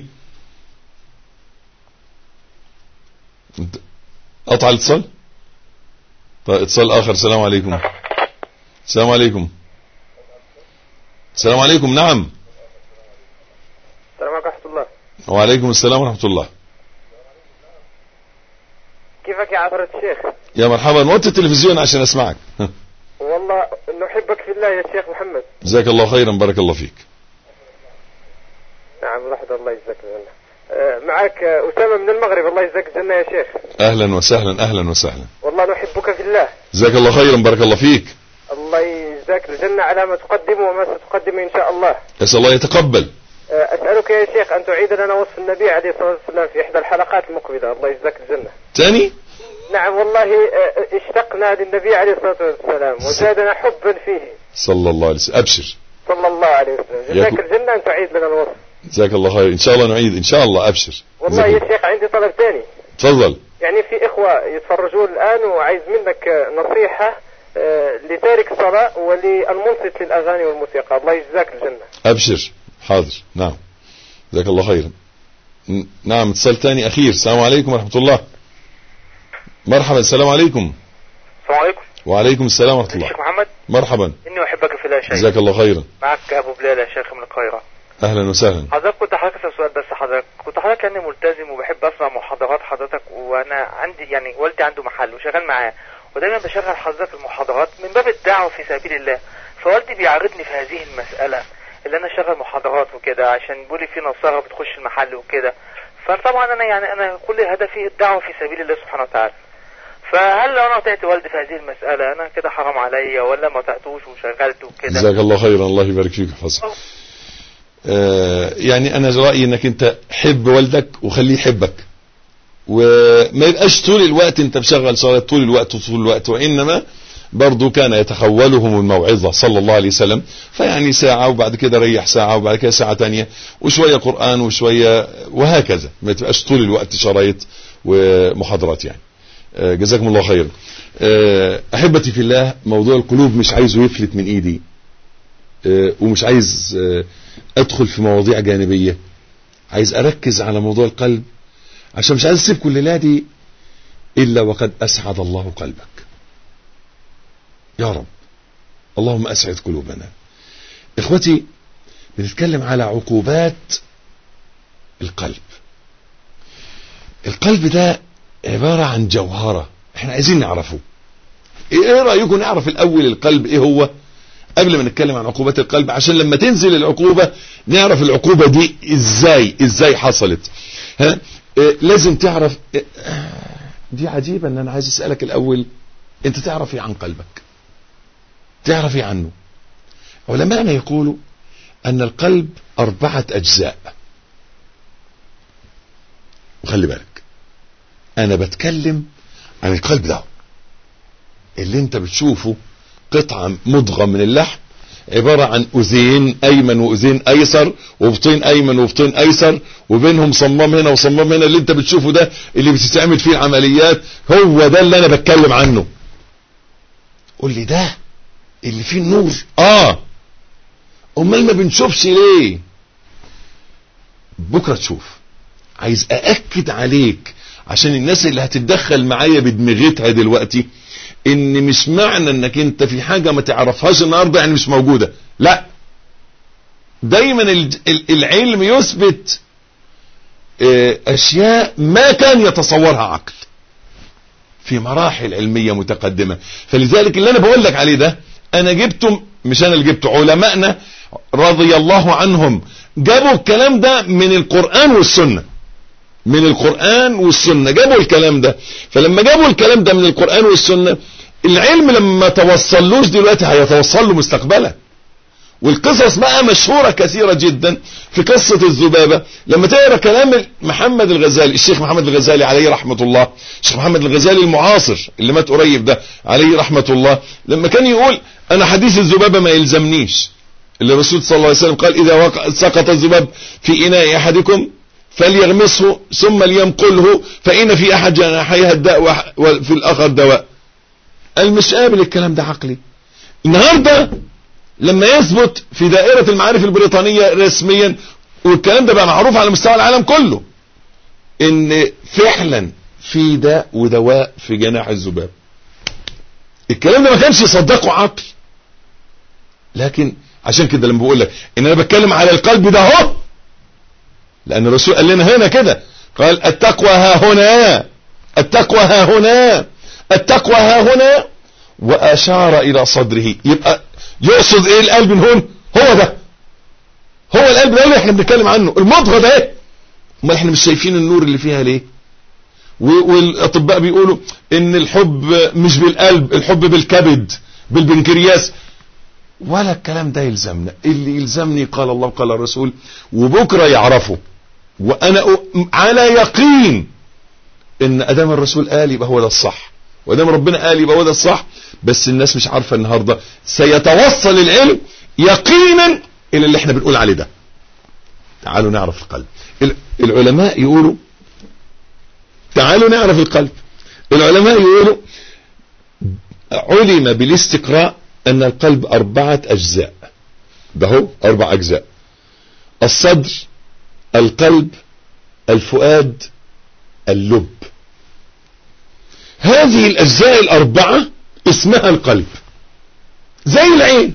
انت- قطع الاتصال طيب اتصال اخر السلام عليكم السلام عليكم السلام عليكم نعم السلام عليكم ورحمة الله وعليكم السلام ورحمة الله كيفك يا عبرة الشيخ يا مرحبا وطي التلفزيون عشان اسمعك ها. والله نحبك في الله يا شيخ محمد جزاك الله خيرا بارك الله فيك نعم لحظة الله يجزاك الجنة آه، معك آه، أسامة من المغرب الله يجزاك الجنة يا شيخ اهلا وسهلا اهلا وسهلا والله نحبك في الله جزاك الله خيرا بارك الله فيك الله يجزاك يجزاك الجنة على ما تقدم وما ستقدم إن شاء الله أسأل الله يتقبل آه، أسألك يا شيخ أن تعيد لنا وصف النبي عليه الصلاة والسلام في إحدى الحلقات المقبلة الله يجزاك الجنة تاني نعم والله آه، اشتقنا للنبي عليه الصلاة والسلام وزادنا حبا فيه صلى الله عليه وسلم أبشر صلى الله عليه وسلم جزاك يكو- الجنة أن تعيد لنا الوصف جزاك الله خير إن شاء الله نعيد إن شاء الله أبشر والله جزاك يا الله. شيخ عندي طلب ثاني تفضل يعني في إخوة يتفرجون الآن وعايز منك آه، نصيحة آه، لتارك الصلاة وللمنصت للأغاني والموسيقى الله يجزاك الجنة أبشر حاضر نعم جزاك الله خيرا ن- نعم اتصال تاني أخير السلام عليكم ورحمة الله مرحبا السلام عليكم السلام عليكم وعليكم السلام ورحمة الله شيخ محمد مرحبا اني احبك في الله شيء جزاك الله خيرا معك ابو بلال يا شيخ من القاهره أهلا وسهلا حضرتك كنت حضرتك أسأل سؤال بس حضرتك كنت حضرتك يعني ملتزم وبحب اسمع محاضرات حضرتك وانا عندي يعني والدي عنده محل وشغال معاه ودايما بشغل حضرتك المحاضرات من باب الدعوه في سبيل الله فوالدي بيعرضني في هذه المساله اللي انا اشغل محاضرات وكده عشان بيقول لي في نصارى بتخش المحل وكده فطبعا انا يعني انا كل هدفي الدعوه في سبيل الله سبحانه وتعالى فهل لو انا طعت والدي في هذه المساله انا كده حرام عليا ولا ما طعتوش وشغلت وكده جزاك الله خيرا الله يبارك فيك ويحفظك آه يعني انا رايي انك انت حب والدك وخليه يحبك وما يبقاش طول الوقت انت مشغل صلاه طول الوقت طول الوقت وانما برضو كان يتخولهم الموعظة صلى الله عليه وسلم فيعني ساعة وبعد كده ريح ساعة وبعد كده ساعة تانية وشوية قرآن وشوية وهكذا ما تبقاش طول الوقت شرايط ومحاضرات يعني آه، جزاكم الله خيرا آه، أحبتي في الله موضوع القلوب مش عايزه يفلت من إيدي آه، ومش عايز آه، أدخل في مواضيع جانبية عايز أركز على موضوع القلب عشان مش عايز أسيب كل دي إلا وقد أسعد الله قلبك يا رب اللهم أسعد قلوبنا إخوتي بنتكلم على عقوبات القلب القلب ده عبارة عن جوهرة احنا عايزين نعرفه ايه رأيكم نعرف الاول القلب ايه هو قبل ما نتكلم عن عقوبات القلب عشان لما تنزل العقوبة نعرف العقوبة دي ازاي ازاي حصلت ها إيه لازم تعرف إيه دي عجيبة ان انا عايز اسألك الاول انت تعرف ايه عن قلبك تعرف ايه عنه علماءنا يقولوا ان القلب اربعة اجزاء وخلي بالك انا بتكلم عن القلب ده اللي انت بتشوفه قطعة مضغة من اللحم عبارة عن أذين أيمن وأذين أيسر وبطين أيمن وبطين أيسر وبينهم صمام هنا وصمام هنا اللي أنت بتشوفه ده اللي بتستعمل فيه العمليات هو ده اللي أنا بتكلم عنه قول لي ده اللي فيه النور آه أمال ما بنشوفش ليه بكرة تشوف عايز أأكد عليك عشان الناس اللي هتتدخل معايا بدماغتها دلوقتي ان مش معنى انك انت في حاجة ما تعرفهاش النهاردة يعني مش موجودة لا دايما العلم يثبت اشياء ما كان يتصورها عقل في مراحل علمية متقدمة فلذلك اللي انا بقول لك عليه ده انا جبته مش انا اللي جبته علمائنا رضي الله عنهم جابوا الكلام ده من القرآن والسنة من القرآن والسنة جابوا الكلام ده فلما جابوا الكلام ده من القرآن والسنة العلم لما توصلوش دلوقتي هيتوصل له مستقبلا والقصص بقى مشهورة كثيرة جدا في قصة الذبابة لما تقرأ كلام محمد الغزالي الشيخ محمد الغزالي عليه رحمة الله الشيخ محمد الغزالي المعاصر اللي مات قريب ده عليه رحمة الله لما كان يقول انا حديث الذبابة ما يلزمنيش اللي الرسول صلى الله عليه وسلم قال اذا وقع سقط الذباب في اناء احدكم فليغمسه ثم لينقله فإن في أحد جناحيها الداء وفي الآخر دواء قال مش قابل الكلام ده عقلي النهاردة لما يثبت في دائرة المعارف البريطانية رسميا والكلام ده بقى معروف على مستوى العالم كله ان فعلا في داء ودواء في جناح الذباب الكلام ده ما كانش يصدقه عقل لكن عشان كده لما بقول لك ان انا بتكلم على القلب ده اهو لأن الرسول قال لنا هنا كده قال التقوى ها هنا التقوى ها هنا التقوى ها هنا وأشار إلى صدره يبقى يقصد إيه القلب من هون هو ده هو القلب ده اللي احنا بنتكلم عنه المضغة ده ايه امال احنا مش شايفين النور اللي فيها ليه والاطباء بيقولوا ان الحب مش بالقلب الحب بالكبد بالبنكرياس ولا الكلام ده يلزمنا اللي يلزمني قال الله قال الرسول وبكرة يعرفه وانا أ- على يقين ان ادام الرسول قال يبقى هو ده الصح وادام ربنا قال يبقى هو ده الصح بس الناس مش عارفة النهاردة سيتوصل العلم يقينا الى اللي احنا بنقول عليه ده تعالوا نعرف القلب ال- العلماء يقولوا تعالوا نعرف القلب العلماء يقولوا علم بالاستقراء ان القلب اربعة اجزاء ده هو اربع اجزاء الصدر القلب الفؤاد اللب هذه الاجزاء الاربعة اسمها القلب زي العين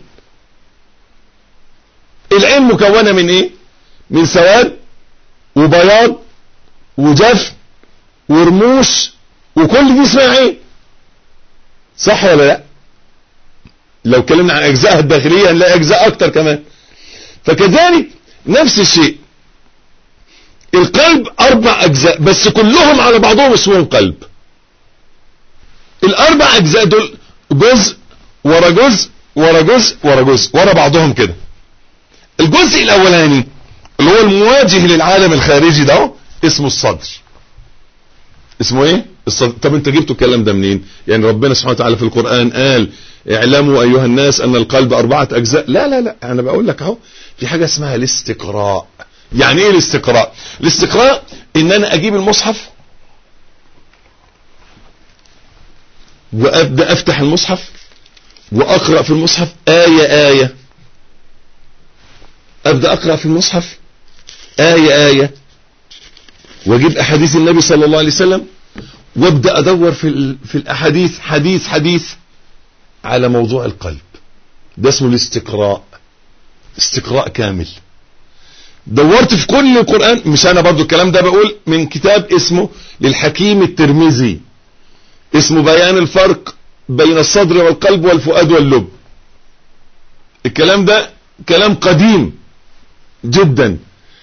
العين مكونة من ايه من سواد وبياض وجفن ورموش وكل دي اسمها عين صح ولا لا لو اتكلمنا عن اجزائها الداخلية هنلاقي اجزاء اكتر كمان فكذلك نفس الشيء القلب اربع اجزاء بس كلهم على بعضهم اسمهم قلب الاربع اجزاء دول جزء ورا جزء ورا جزء ورا جزء ورا بعضهم كده الجزء الاولاني اللي هو المواجه للعالم الخارجي ده اهو، اسمه الصدر اسمه ايه الصدر طب انت جبتوا الكلام ده منين يعني ربنا سبحانه وتعالى في القرآن قال اعلموا ايها الناس ان القلب اربعة اجزاء لا لا لا انا بقول لك اهو في حاجة اسمها الاستقراء يعني ايه الاستقراء الاستقراء ان انا اجيب المصحف وابدا افتح المصحف واقرا في المصحف ايه ايه ابدا اقرا في المصحف ايه ايه واجيب احاديث النبي صلى الله عليه وسلم وابدا ادور في ال- في الاحاديث حديث حديث على موضوع القلب ده اسمه الاستقراء استقراء كامل دورت في كل القرآن مش انا برضو الكلام ده بقول من كتاب اسمه للحكيم الترمذي اسمه بيان الفرق بين الصدر والقلب والفؤاد واللب الكلام ده كلام قديم جدا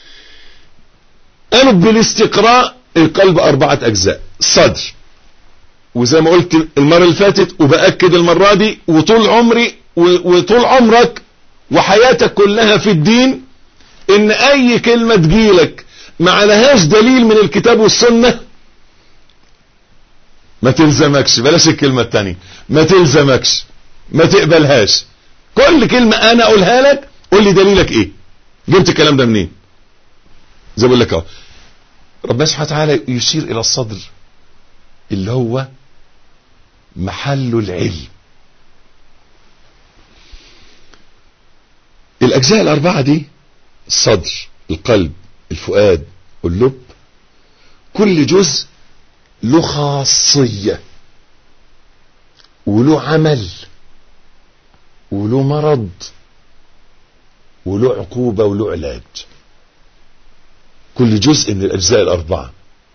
قالوا بالاستقراء القلب أربعة أجزاء صدر وزي ما قلت المرة اللي فاتت وبأكد المرة دي وطول عمري و- وطول عمرك وحياتك كلها في الدين ان اي كلمة تجيلك ما عليهاش دليل من الكتاب والسنة ما تلزمكش بلاش الكلمة التانية ما تلزمكش ما تقبلهاش كل كلمة انا اقولها لك قول لي دليلك ايه جبت الكلام ده منين زي بقول لك اهو ربنا سبحانه وتعالى يشير الى الصدر اللي هو محل العلم الاجزاء الاربعة دي الصدر القلب الفؤاد واللب كل جزء له خاصية وله عمل وله مرض وله عقوبة وله علاج كل جزء من الأجزاء الأربعة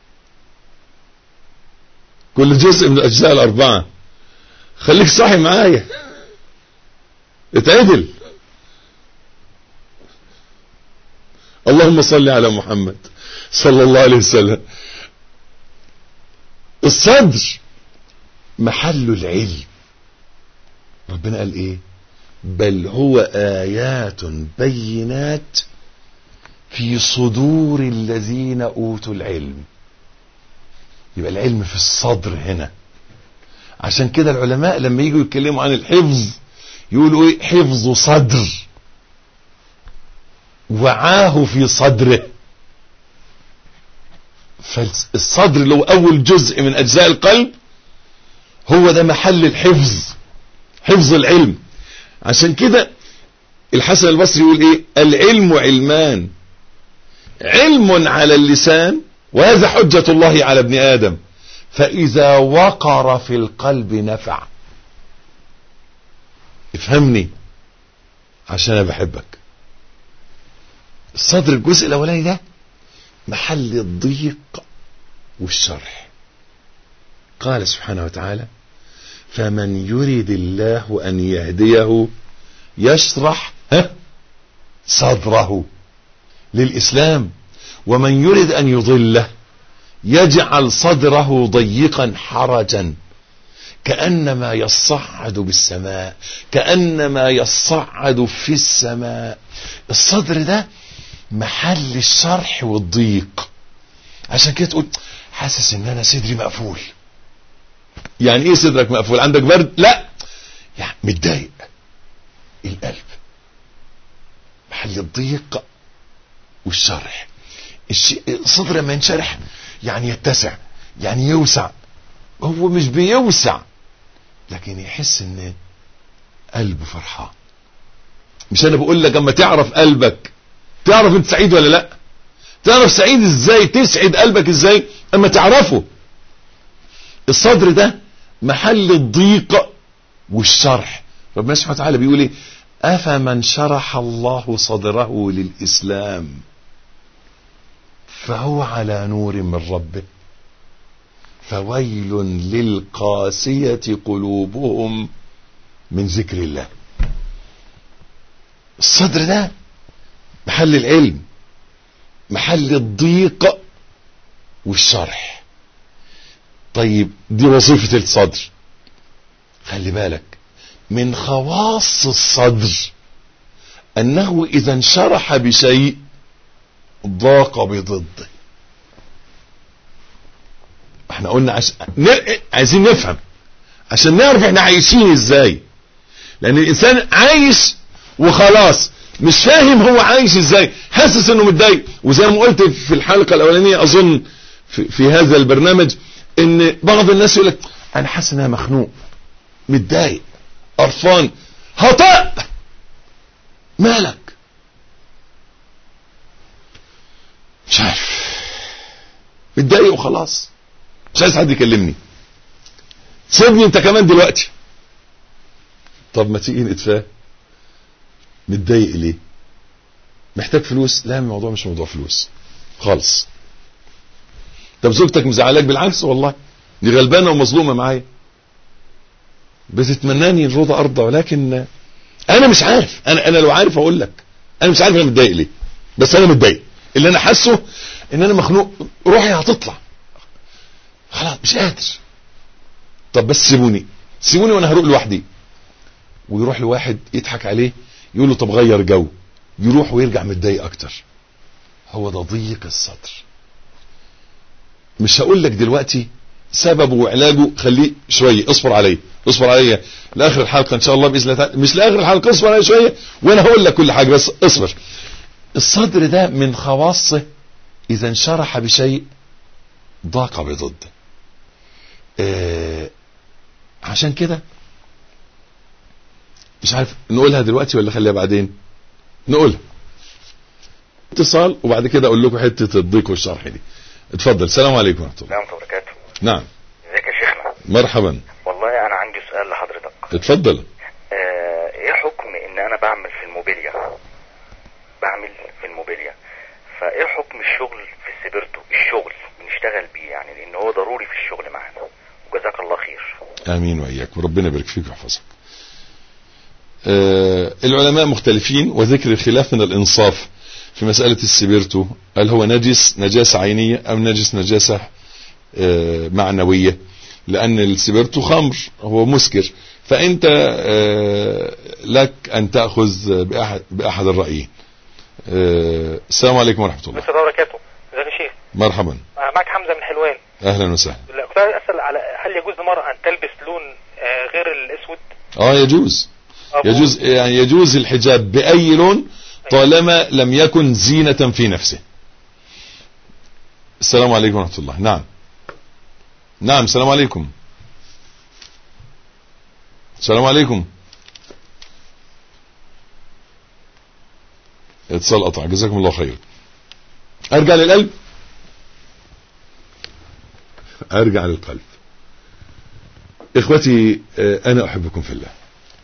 كل جزء من الأجزاء الأربعة خليك صاحي معايا اتعدل اللهم صل على محمد صلى الله عليه وسلم الصدر محل العلم ربنا قال ايه بل هو آيات بينات في صدور الذين أوتوا العلم يبقى العلم في الصدر هنا عشان كده العلماء لما يجوا يتكلموا عن الحفظ يقولوا ايه حفظ صدر وعاه في صدره فالصدر اللي هو اول جزء من اجزاء القلب هو ده محل الحفظ حفظ العلم عشان كده الحسن البصري يقول ايه العلم علمان علم على اللسان وهذا حجة الله على ابن آدم فإذا وقر في القلب نفع افهمني عشان أنا بحبك الصدر الجزء الأولاني ده محل الضيق والشرح قال سبحانه وتعالى فمن يريد الله أن يهديه يشرح ها صدره للإسلام ومن يريد أن يضله يجعل صدره ضيقا حرجا كأنما يصعد بالسماء كأنما يصعد في السماء الصدر ده محل الشرح والضيق عشان كده تقول حاسس ان انا صدري مقفول يعني ايه صدرك مقفول عندك برد لا يعني متضايق القلب محل الضيق والشرح الش- الصدر لما ينشرح يعني يتسع يعني يوسع هو مش بيوسع لكن يحس ان قلبه فرحان مش انا بقول لك اما تعرف قلبك تعرف انت سعيد ولا لا تعرف سعيد ازاي تسعد قلبك ازاي اما تعرفه الصدر ده محل الضيق والشرح ربنا سبحانه وتعالى بيقول ايه افمن شرح الله صدره للاسلام فهو على نور من ربه فويل للقاسية قلوبهم من ذكر الله الصدر ده محل العلم محل الضيق والشرح طيب دي وظيفة الصدر خلي بالك من خواص الصدر انه اذا انشرح بشيء ضاق بضده احنا قلنا عش... ن... عايزين نفهم عشان نعرف احنا عايشين ازاي لان الانسان عايش وخلاص مش فاهم هو عايش ازاي حاسس انه متضايق وزي ما قلت في الحلقة الاولانية اظن في, في هذا البرنامج ان بعض الناس يقول لك انا حاسس ان انا مخنوق متضايق قرفان هطاء مالك مش عارف متضايق وخلاص مش عايز حد يكلمني سيبني انت كمان دلوقتي طب ما تيجي نتفاهم متضايق ليه محتاج فلوس لا الموضوع مش موضوع فلوس خالص طب زوجتك مزعلاك بالعكس والله دي غلبانه ومظلومه معايا بتتمناني الرضا ارضى ولكن انا مش عارف انا انا لو عارف اقول لك انا مش عارف انا متضايق ليه بس انا متضايق اللي انا حاسه ان انا مخنوق روحي هتطلع خلاص مش قادر طب بس سيبوني سيبوني وانا هروح لوحدي ويروح لواحد يضحك عليه يقول له طب غير جو يروح ويرجع متضايق اكتر هو ده ضيق الصدر مش هقول لك دلوقتي سببه وعلاجه خليه شويه اصبر عليه اصبر عليا لاخر الحلقه ان شاء الله باذن الله تعالى مش لاخر الحلقه اصبر عليا شويه وانا هقول لك كل حاجه بس اصبر الصدر ده من خواصه اذا انشرح بشيء ضاق بضده آه عشان كده مش عارف نقولها دلوقتي ولا خليها بعدين نقولها اتصال وبعد كده اقول لكم حته الضيق والشرح دي اتفضل السلام عليكم ورحمه الله السلام وبركاته نعم ازيك يا شيخنا مرحبا والله انا عندي سؤال لحضرتك اتفضل آه ايه حكم ان انا بعمل في الموبيليا بعمل في الموبيليا فايه حكم الشغل في السبيرتو الشغل بنشتغل بيه يعني لان هو ضروري في الشغل معانا وجزاك الله خير امين واياك وربنا يبارك فيك ويحفظك آه العلماء مختلفين وذكر الخلاف من الانصاف في مسألة السبيرتو هل هو نجس نجاسة عينية او نجس نجاسة آه معنوية لان السبيرتو خمر هو مسكر فانت آه لك ان تأخذ بأحد, بأحد الرأيين آه السلام عليكم ورحمة الله السلام وبركاته ازيك يا شيخ مرحبا آه، معك حمزه من حلوان اهلا وسهلا لا، كنت عايز اسال على هل يجوز للمراه ان تلبس لون آه، غير الاسود اه يجوز أبو- يجوز يعني يجوز الحجاب بأي لون طالما لم يكن زينة في نفسه السلام عليكم ورحمة الله نعم نعم السلام عليكم السلام عليكم اتصال قطع جزاكم الله خير ارجع للقلب ارجع للقلب اخوتي آه، انا احبكم في الله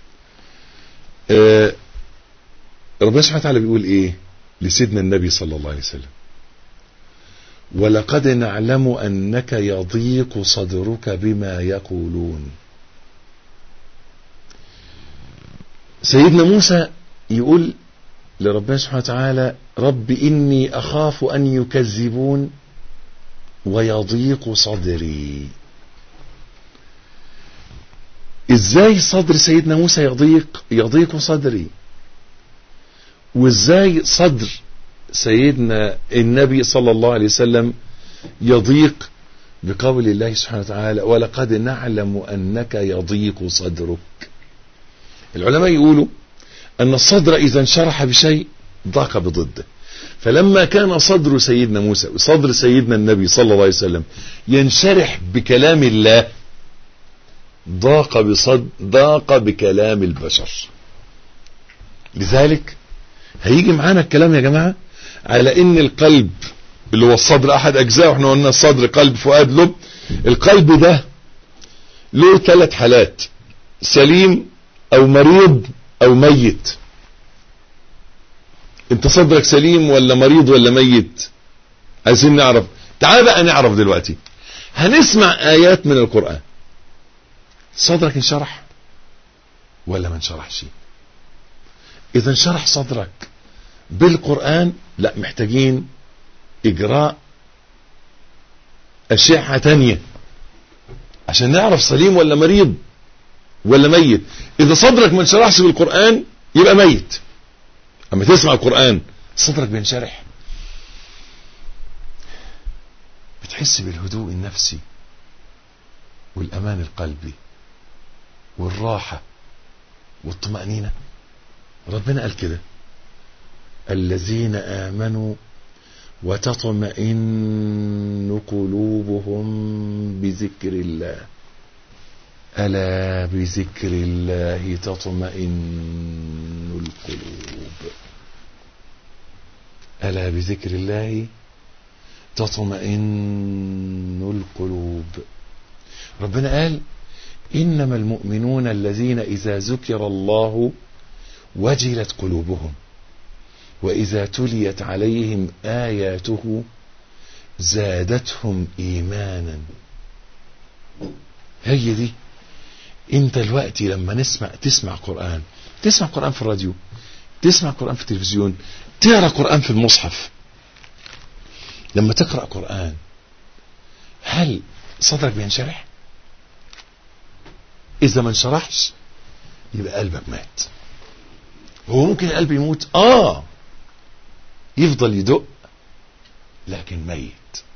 آه، ربنا سبحانه وتعالى بيقول ايه لسيدنا النبي صلى الله عليه وسلم ولقد نعلم انك يضيق صدرك بما يقولون سيدنا موسى يقول لربنا سبحانه وتعالى رب اني اخاف ان يكذبون ويضيق صدري ازاي صدر سيدنا موسى يضيق يضيق صدري وازاي صدر سيدنا النبي صلى الله عليه وسلم يضيق بقول الله سبحانه وتعالى ولقد نعلم انك يضيق صدرك العلماء يقولوا ان الصدر اذا انشرح بشيء ضاق بضده فلما كان صدر سيدنا موسى وصدر سيدنا النبي صلى الله عليه وسلم ينشرح بكلام الله ضاق بصد ضاق بكلام البشر لذلك هيجي معانا الكلام يا جماعة على ان القلب اللي هو الصدر احد اجزاء احنا قلنا الصدر قلب فؤاد لب القلب ده له ثلاث حالات سليم او مريض او ميت انت صدرك سليم ولا مريض ولا ميت عايزين نعرف تعال بقى نعرف دلوقتي هنسمع ايات من القرآن صدرك انشرح ولا ما انشرحش اذا انشرح صدرك بالقرآن لا محتاجين اجراء اشعة تانية عشان نعرف سليم ولا مريض ولا ميت اذا صدرك ما انشرحش بالقرآن يبقى ميت اما تسمع القرآن صدرك بينشرح بتحس بالهدوء النفسي والامان القلبي والراحة والطمأنينة ربنا قال كده الذين آمنوا وتطمئن قلوبهم بذكر الله ألا بذكر الله تطمئن القلوب ألا بذكر الله تطمئن القلوب ربنا قال إنما المؤمنون الذين إذا ذكر الله وجلت قلوبهم وإذا تليت عليهم آياته زادتهم إيمانا هي دي انت دلوقتي لما نسمع تسمع قرآن تسمع قرآن في الراديو تسمع قرآن في التلفزيون تقرأ قرآن في المصحف لما تقرأ قرآن هل صدرك بينشرح اذا ما انشرحش يبقى قلبك مات هو ممكن القلب يموت اه يفضل يدق لكن ميت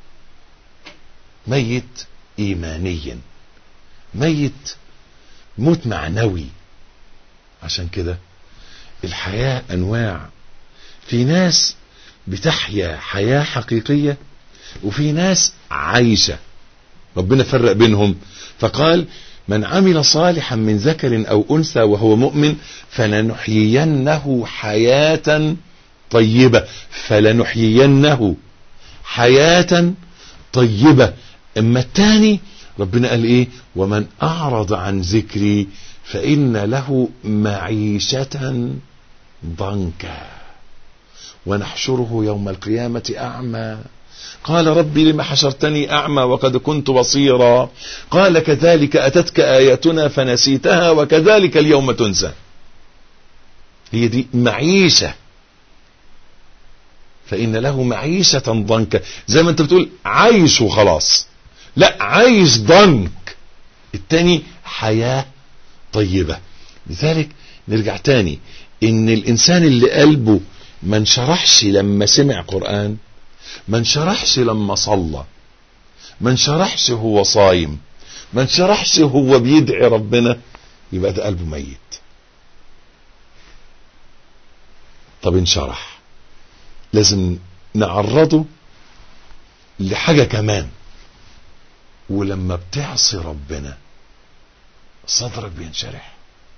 ميت ايمانيا ميت موت معنوي عشان كده الحياة انواع في ناس بتحيا حياة حقيقية وفي ناس عايشة ربنا فرق بينهم فقال من عمل صالحا من ذكر او انثى وهو مؤمن فلنحيينه حياة طيبة فلنحيينه حياة طيبة اما الثاني ربنا قال ايه ومن اعرض عن ذكري فان له معيشة ضنكا ونحشره يوم القيامة اعمى قال ربي لم حشرتني أعمى وقد كنت بصيرا قال كذلك أتتك آياتنا فنسيتها وكذلك اليوم تنسى هي دي معيشة فإن له معيشة ضنكا زي ما انت بتقول عايش وخلاص لا عايش ضنك التاني حياة طيبة لذلك نرجع تاني ان الانسان اللي قلبه ما انشرحش لما سمع قرآن ما انشرحش لما صلى ما انشرحش هو صايم ما انشرحش هو بيدعي ربنا يبقى ده قلبه ميت طب انشرح لازم نعرضه لحاجة كمان ولما بتعصي ربنا صدرك بينشرح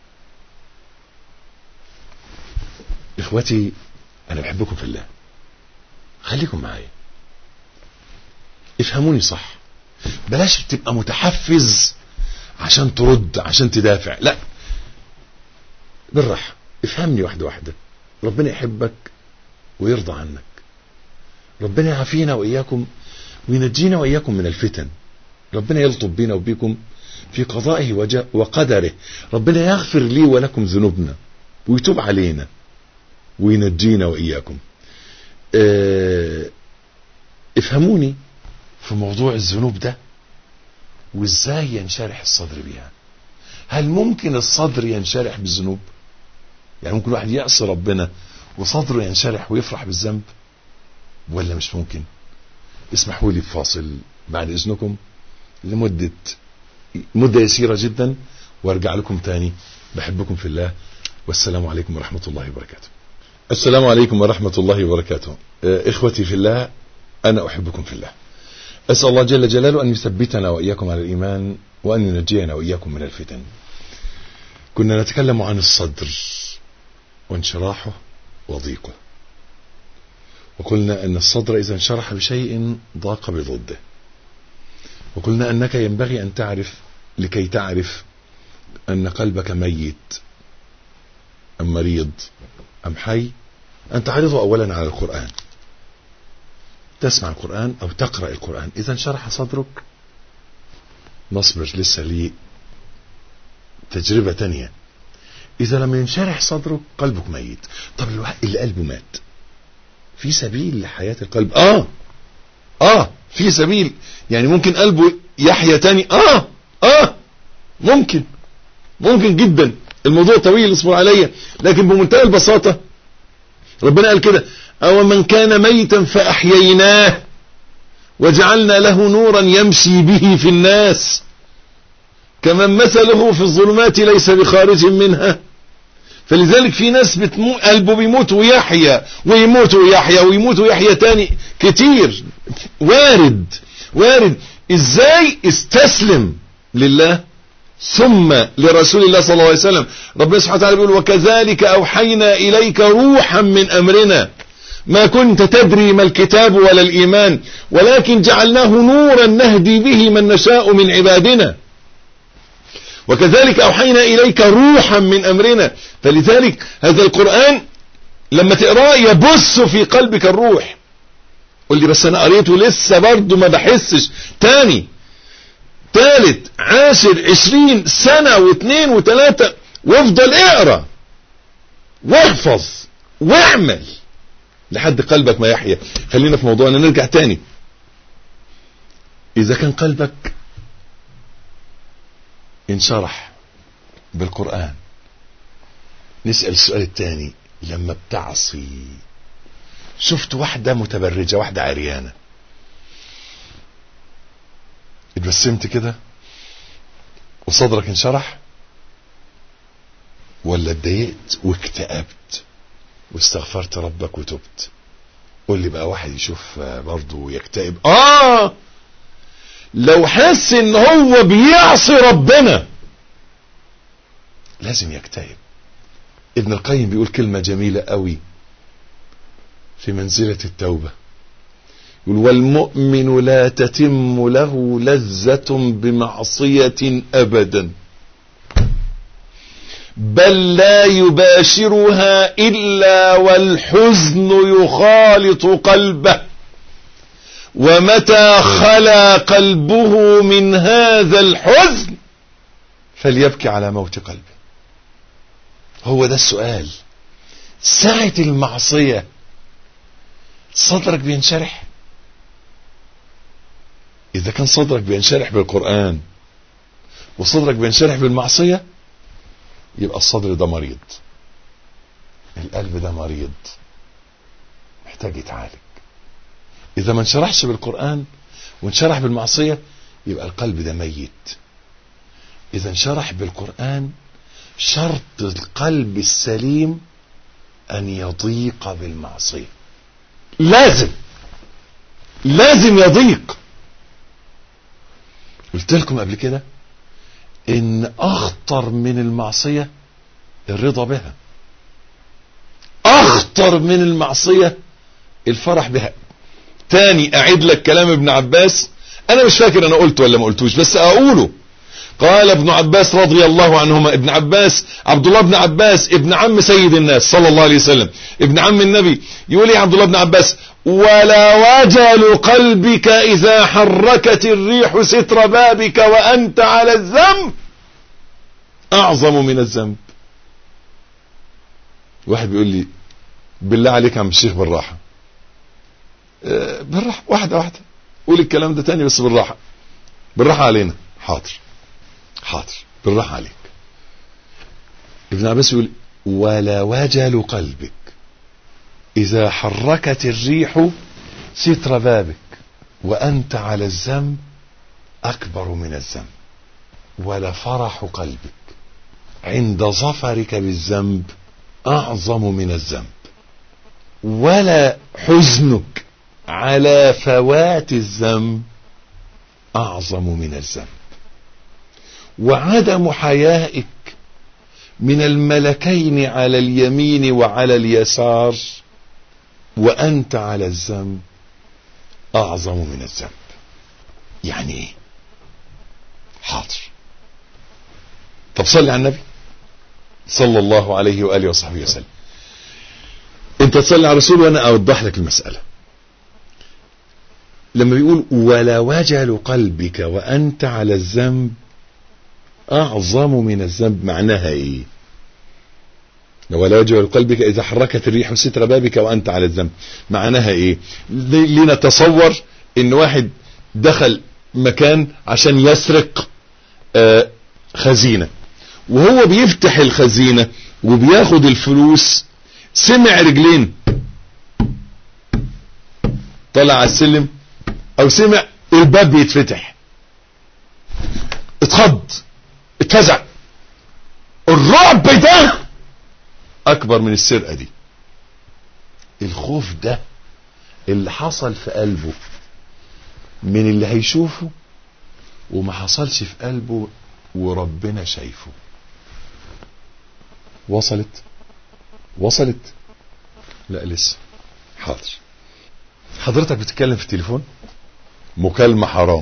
اخوتي انا بحبكم في الله خليكم معايا افهموني صح بلاش تبقى متحفز عشان ترد عشان تدافع لا بالراحة افهمني واحدة واحدة ربنا يحبك ويرضى عنك ربنا يعافينا وإياكم وينجينا وإياكم من الفتن ربنا يلطف بينا وبيكم في قضائه وقدره ربنا يغفر لي ولكم ذنوبنا ويتوب علينا وينجينا وإياكم اه افهموني في موضوع الذنوب ده وازاي ينشرح الصدر بيها هل ممكن الصدر ينشرح بالذنوب يعني ممكن واحد يعصي ربنا وصدره ينشرح ويفرح بالذنب ولا مش ممكن اسمحوا لي بفاصل بعد اذنكم لمدة مدة يسيرة جدا وارجع لكم تاني بحبكم في الله والسلام عليكم ورحمة الله وبركاته السلام عليكم ورحمة الله وبركاته آه، إخوتي في الله أنا أحبكم في الله أسأل الله جل جلاله أن يثبتنا وإياكم على الإيمان وأن ينجينا وإياكم من الفتن كنا نتكلم عن الصدر وانشراحه وضيقه وقلنا أن الصدر إذا انشرح بشيء ضاق بضده وقلنا أنك ينبغي أن تعرف لكي تعرف أن قلبك ميت أم مريض أم حي أن تعرضه أولا على القرآن تسمع القرآن أو تقرأ القرآن إذا انشرح صدرك نصبر لسه لي تجربة تانية إذا لم ينشرح صدرك قلبك ميت طب الواحد اللي قلبه مات في سبيل لحياة القلب آه آه في سبيل يعني ممكن قلبه يحيا تاني آه آه ممكن ممكن جدا الموضوع طويل اصبر عليا لكن بمنتهى البساطة ربنا قال كده أو من كان ميتا فأحييناه وجعلنا له نورا يمشي به في الناس كمن مثله في الظلمات ليس بخارج منها فلذلك في ناس بتمو قلبه بيموت ويحيا ويموت ويحيا ويموت ويحيا تاني كتير وارد وارد ازاي استسلم لله ثم لرسول الله صلى الله عليه وسلم ربنا سبحانه وتعالى بيقول وكذلك أوحينا إليك روحا من أمرنا ما كنت تدري ما الكتاب ولا الإيمان ولكن جعلناه نورا نهدي به من نشاء من عبادنا وكذلك أوحينا إليك روحا من أمرنا فلذلك هذا القرآن لما تقراه يبث في قلبك الروح قل لي بس أنا قريته لسه برضه ما بحسش تاني ثالث عاشر عشرين سنة واثنين وثلاثة وافضل اقرا واحفظ واعمل لحد قلبك ما يحيا خلينا في موضوعنا نرجع تاني اذا كان قلبك انشرح بالقرآن نسأل السؤال الثاني لما بتعصي شفت واحدة متبرجة واحدة عريانة اتبسمت كده وصدرك انشرح ولا اتضايقت واكتئبت واستغفرت ربك وتبت قول لي بقى واحد يشوف برضه يكتئب اه لو حس ان هو بيعصي ربنا لازم يكتئب ابن القيم بيقول كلمة جميلة قوي في منزلة التوبة يقول والمؤمن لا تتم له لذة بمعصية أبدا بل لا يباشرها إلا والحزن يخالط قلبه ومتى خلا قلبه من هذا الحزن فليبكي على موت قلبه هو ده السؤال ساعة المعصية صدرك بينشرح إذا كان صدرك بينشرح بالقرآن وصدرك بينشرح بالمعصية يبقى الصدر ده مريض القلب ده مريض محتاج يتعالج إذا ما انشرحش بالقرآن وانشرح بالمعصية يبقى القلب ده ميت إذا انشرح بالقرآن شرط القلب السليم أن يضيق بالمعصية لازم لازم يضيق قلت لكم قبل كده ان اخطر من المعصية الرضا بها اخطر من المعصية الفرح بها تاني اعيد لك كلام ابن عباس انا مش فاكر انا قلت ولا ما قلتوش بس اقوله قال ابن عباس رضي الله عنهما ابن عباس عبد الله بن عباس ابن عم سيد الناس صلى الله عليه وسلم ابن عم النبي يقول يا عبد الله بن عباس ولا وجل قلبك إذا حركت الريح ستر بابك وأنت على الذنب أعظم من الذنب واحد بيقول لي بالله عليك يا عم الشيخ بالراحة أه بالراحة واحدة واحدة قول الكلام ده تاني بس بالراحة بالراحة علينا حاضر حاضر بالراحة عليك ابن عباس يقول ولا وجل قلبك إذا حركت الريح ستر بابك وأنت على الذنب أكبر من الذنب ولا فرح قلبك عند ظفرك بالذنب أعظم من الذنب ولا حزنك على فوات الذنب أعظم من الذنب وعدم حيائك من الملكين على اليمين وعلى اليسار وأنت على الذنب أعظم من الذنب يعني إيه حاضر طب صلي على النبي صلى الله عليه وآله وصحبه وسلم انت تصلي على الرسول وانا اوضح لك المسألة لما بيقول ولا وجل قلبك وانت على الذنب اعظم من الذنب معناها ايه ولا وجل قلبك اذا حركت الريح ستر بابك وانت على الذنب معناها ايه لنتصور ان واحد دخل مكان عشان يسرق آه خزينة وهو بيفتح الخزينة وبياخد الفلوس سمع رجلين طلع على السلم او سمع الباب بيتفتح اتخض اتفزع الرعب ده اكبر من السرقة دي الخوف ده اللي حصل في قلبه من اللي هيشوفه وما حصلش في قلبه وربنا شايفه وصلت وصلت لا لسه حاضر حضرتك بتتكلم في التليفون مكالمة حرام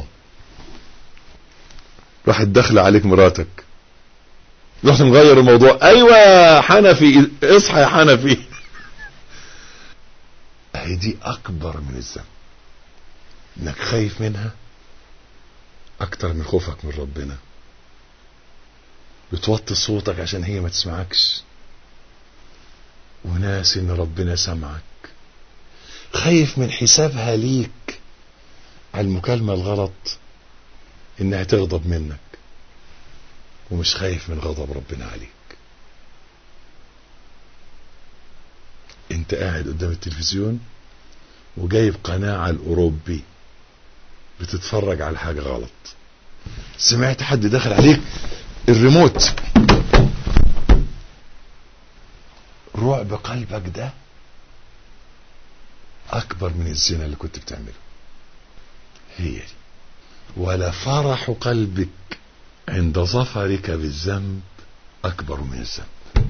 راحت داخله عليك مراتك رحت مغير الموضوع ايوه حنفي اصحى يا حنفي هي دي اكبر من الذنب انك خايف منها اكتر من خوفك من ربنا بتوطي صوتك عشان هي ما تسمعكش وناس ان ربنا سمعك خايف من حسابها ليك على المكالمة الغلط انها تغضب منك ومش خايف من غضب ربنا عليك انت قاعد قدام التلفزيون وجايب قناة على الاوروبي بتتفرج على حاجة غلط سمعت حد دخل عليك الريموت رعب قلبك ده اكبر من الزنا اللي كنت بتعمله هي دي ولا فرح قلبك عند ظفرك بالذنب اكبر من الذنب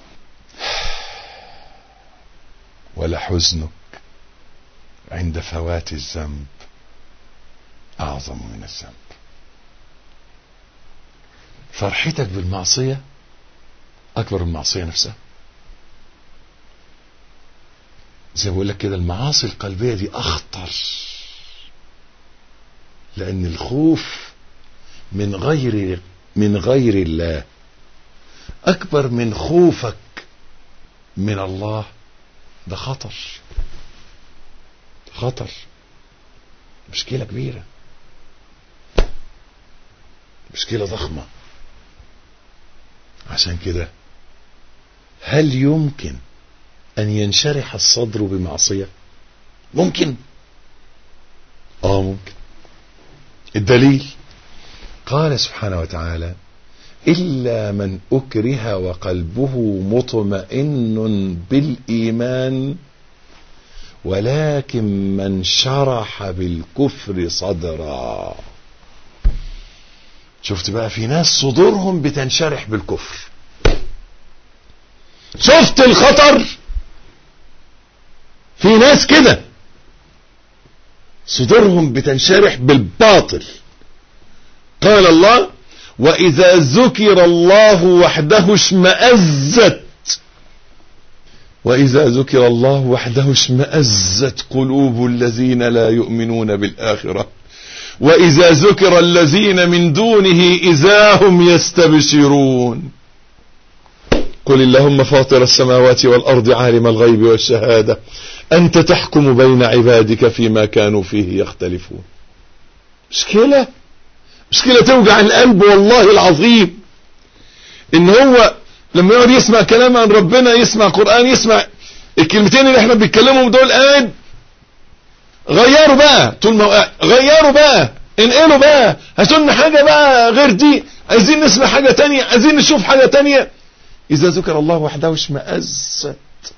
ولا حزنك عند فوات الذنب اعظم من الذنب فرحتك بالمعصية اكبر من المعصية نفسها زي ما بقول لك كده المعاصي القلبية دي اخطر لان الخوف من غير من غير الله اكبر من خوفك من الله ده خطر خطر مشكلة كبيرة مشكلة ضخمة عشان كده هل يمكن ان ينشرح الصدر بمعصية ممكن اه ممكن الدليل قال سبحانه وتعالى إلا من أكره وقلبه مطمئن بالإيمان ولكن من شرح بالكفر صدرا شفت بقى في ناس صدورهم بتنشرح بالكفر شفت الخطر في ناس كده صدورهم بتنشرح بالباطل قال الله وإذا ذكر الله وحده اشمأزت وإذا ذكر الله وحده اشمأزت قلوب الذين لا يؤمنون بالآخرة وإذا ذكر الذين من دونه إذا هم يستبشرون قل اللهم فاطر السماوات والأرض عالم الغيب والشهادة أنت تحكم بين عبادك فيما كانوا فيه يختلفون مشكلة مشكلة توجع القلب والله العظيم ان هو لما يقعد يسمع كلام عن ربنا يسمع قرآن يسمع الكلمتين اللي احنا بنتكلمهم دول قاعد غيروا بقى طول ما هو قاعد غيروا بقى انقلوا بقى هاتوا لنا حاجة بقى غير دي عايزين نسمع حاجة تانية عايزين نشوف حاجة تانية إذا ذكر الله وحده اشمأزت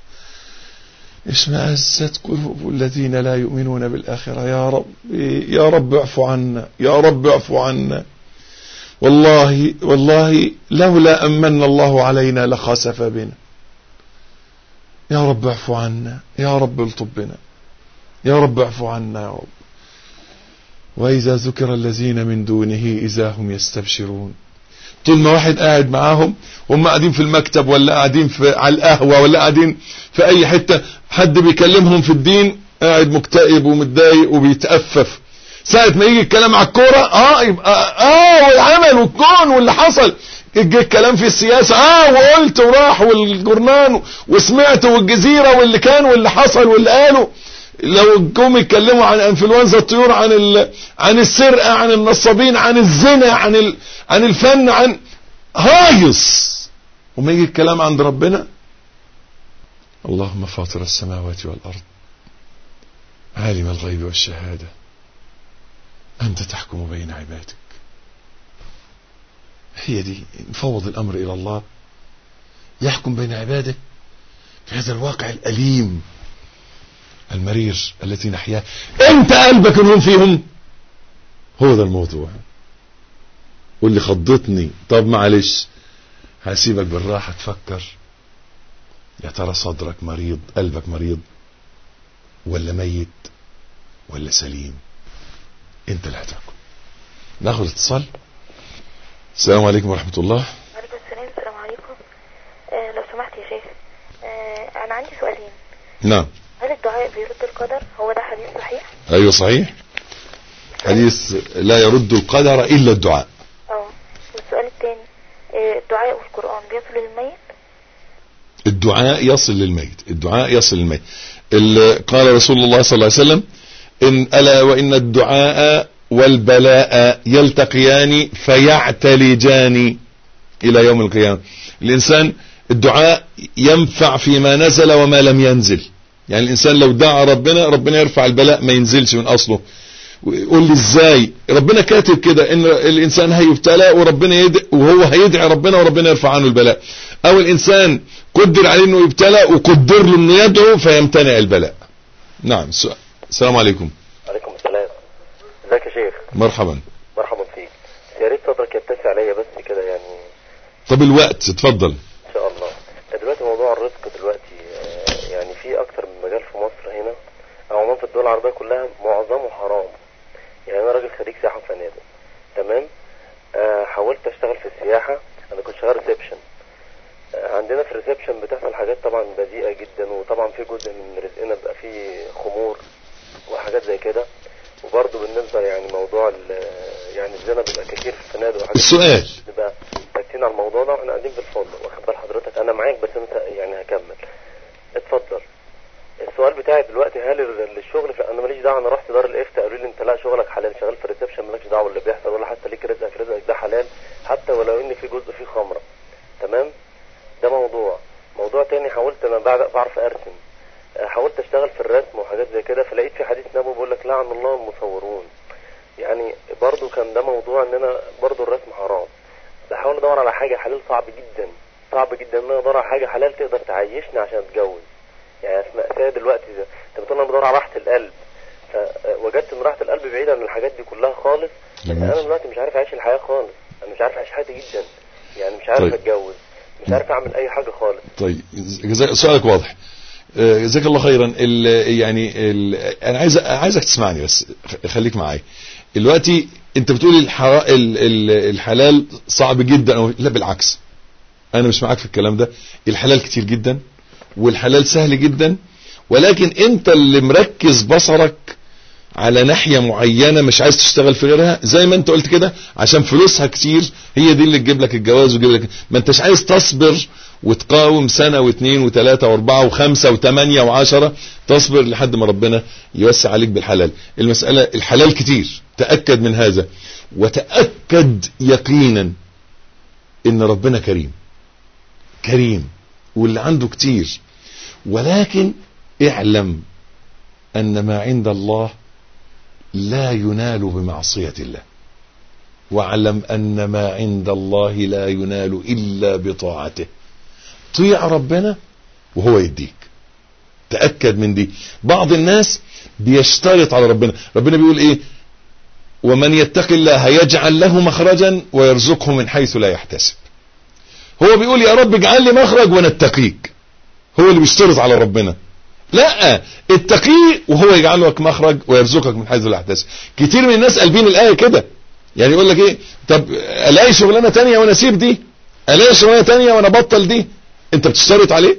اشمأزت قلوب الذين لا يؤمنون بالآخرة يا رب يا رب اعفو عنا يا رب اعفو عنا والله والله لولا أمن الله علينا لخسف بنا يا رب اعفو عنا يا رب الطب بنا يا رب اعفو عنا يا رب وإذا ذكر الذين من دونه إذا هم يستبشرون طول ما واحد قاعد معاهم هم قاعدين في المكتب ولا قاعدين في على القهوة ولا قاعدين في أي حتة حد بيكلمهم في الدين قاعد مكتئب ومتضايق وبيتأفف ساعة ما يجي الكلام على الكورة اه يبقى اه والعمل والكون واللي حصل يجي الكلام في السياسة اه وقلت وراح والجرنان وسمعت والجزيرة واللي كان واللي حصل واللي قالوا لو جم يتكلموا عن انفلونزا الطيور عن ال... عن السرقة عن النصابين عن الزنا عن ال... عن الفن عن هايص وما يجي الكلام عند ربنا اللهم فاطر السماوات والأرض عالم الغيب والشهادة أنت تحكم بين عبادك هي دي نفوض الأمر إلى الله يحكم بين عباده في هذا الواقع الأليم المرير التي نحياه انت قلبك انهم فيهم هو ده الموضوع واللي خضتني طب معلش هسيبك بالراحة تفكر يا ترى صدرك مريض قلبك مريض ولا ميت ولا سليم انت اللي هتحكم ناخد اتصال السلام عليكم ورحمة الله وعليكم السلام السلام عليكم آه لو سمحت يا شيخ آه انا عندي سؤالين نعم هل الدعاء بيرد القدر هو ده حديث صحيح ايوه صحيح حديث لا يرد القدر الا الدعاء اه والسؤال الثاني آه الدعاء والقرآن بيصل للميت الدعاء يصل للميت الدعاء يصل للميت اللي قال رسول الله صلى الله عليه وسلم إن ألا وإن الدعاء والبلاء يلتقيان فيعتلجان إلى يوم القيامة الإنسان الدعاء ينفع فيما نزل وما لم ينزل يعني الإنسان لو دعا ربنا ربنا يرفع البلاء ما ينزلش من أصله يقول لي ازاي ربنا كاتب كده ان الانسان هيبتلى وربنا يدعي وهو هيدعي ربنا وربنا يرفع عنه البلاء او الانسان قدر عليه انه يبتلى وقدر له انه يدعو فيمتنع البلاء نعم سؤال. السلام عليكم عليكم السلام ازيك يا شيخ مرحبا مرحبا فيك يا ريت صدرك يتسع عليا بس كده يعني طب الوقت اتفضل ان شاء الله دلوقتي موضوع الرزق دلوقتي آه، يعني في اكتر من مجال في مصر هنا او عموما في الدول العربيه كلها معظمه حرام يعني انا راجل خريج سياحه وفنادق تمام آه حاولت اشتغل في السياحه انا كنت شغال ريسبشن آه عندنا في الريسبشن بتحصل حاجات طبعا بذيئه جدا وطبعا في جزء من رزقنا بيبقى فيه خمور وحاجات زي كده وبرضه بالنسبه يعني موضوع ال- يعني الزنا بيبقى كتير في الفنادق وحاجات السؤال. بيبقى ساكتين على الموضوع ده واحنا قاعدين في الفندق واخد بال حضرتك انا معاك بس انت يعني هكمل اتفضل السؤال بتاعي دلوقتي هل ال- الشغل في انا ماليش دعوه انا رحت دار الافتاء قالوا لي انت لا شغلك حلال شغال في الريسبشن مالكش دعوه باللي بيحصل ولا حتى ليك رزقك رزقك ده حلال حتى ولو ان في جزء فيه خمره تمام ده موضوع موضوع تاني حاولت انا بعد- بعرف ارسم آه، حاولت اشتغل في الرسم وحاجات زي كده فلقيت في حديث نبوي بيقول لك لعن الله المصورون يعني برضو كان ده موضوع ان انا برضو الرسم حرام بحاول ادور على حاجه حلال صعب جدا صعب جدا ان انا ادور على حاجه حلال تقدر تعيشني عشان اتجوز يعني في مأساة دلوقتي ده انت بتقول انا بدور على راحة القلب فوجدت ان راحة القلب بعيدة عن الحاجات دي كلها خالص بس جميل. انا دلوقتي مش عارف اعيش الحياة خالص انا مش عارف اعيش حياتي جدا يعني مش عارف طيب. اتجوز مش عارف اعمل اي حاجة خالص طيب جزاك- سؤالك واضح آه، جزاك الله خيرا ال يعني ال انا عايز عايزك تسمعني بس خ- خليك معايا دلوقتي انت بتقول الحرا- ال- ال- الحلال صعب جدا أو لا بالعكس انا مش معاك في الكلام ده الحلال كتير جدا والحلال سهل جدا ولكن انت اللي مركز بصرك على ناحية معينة مش عايز تشتغل في غيرها زي ما انت قلت كده عشان فلوسها كتير هي دي اللي تجيب لك الجواز وتجيب لك ما انتش عايز تصبر وتقاوم سنة واثنين وثلاثة واربعة وخمسة وثمانية وعشرة تصبر لحد ما ربنا يوسع عليك بالحلال المسألة الحلال كتير تأكد من هذا وتأكد يقينا ان ربنا كريم كريم واللي عنده كتير ولكن اعلم ان ما عند الله لا ينال بمعصية الله واعلم ان ما عند الله لا ينال الا بطاعته طيع ربنا وهو يديك تأكد من دي بعض الناس بيشترط على ربنا ربنا بيقول ايه ومن يتق الله يجعل له مخرجا ويرزقه من حيث لا يحتسب هو بيقول يا رب اجعل لي مخرج ونتقيك هو اللي بيشترط على ربنا لا اتقيه وهو يجعل لك مخرج ويرزقك من حيث لا يحتسب كتير من الناس قلبين الآية كده يعني يقول لك ايه طب الاقي شغلانة تانية وانا اسيب دي الاقي شغلانة تانية وانا بطل دي انت بتشترط عليه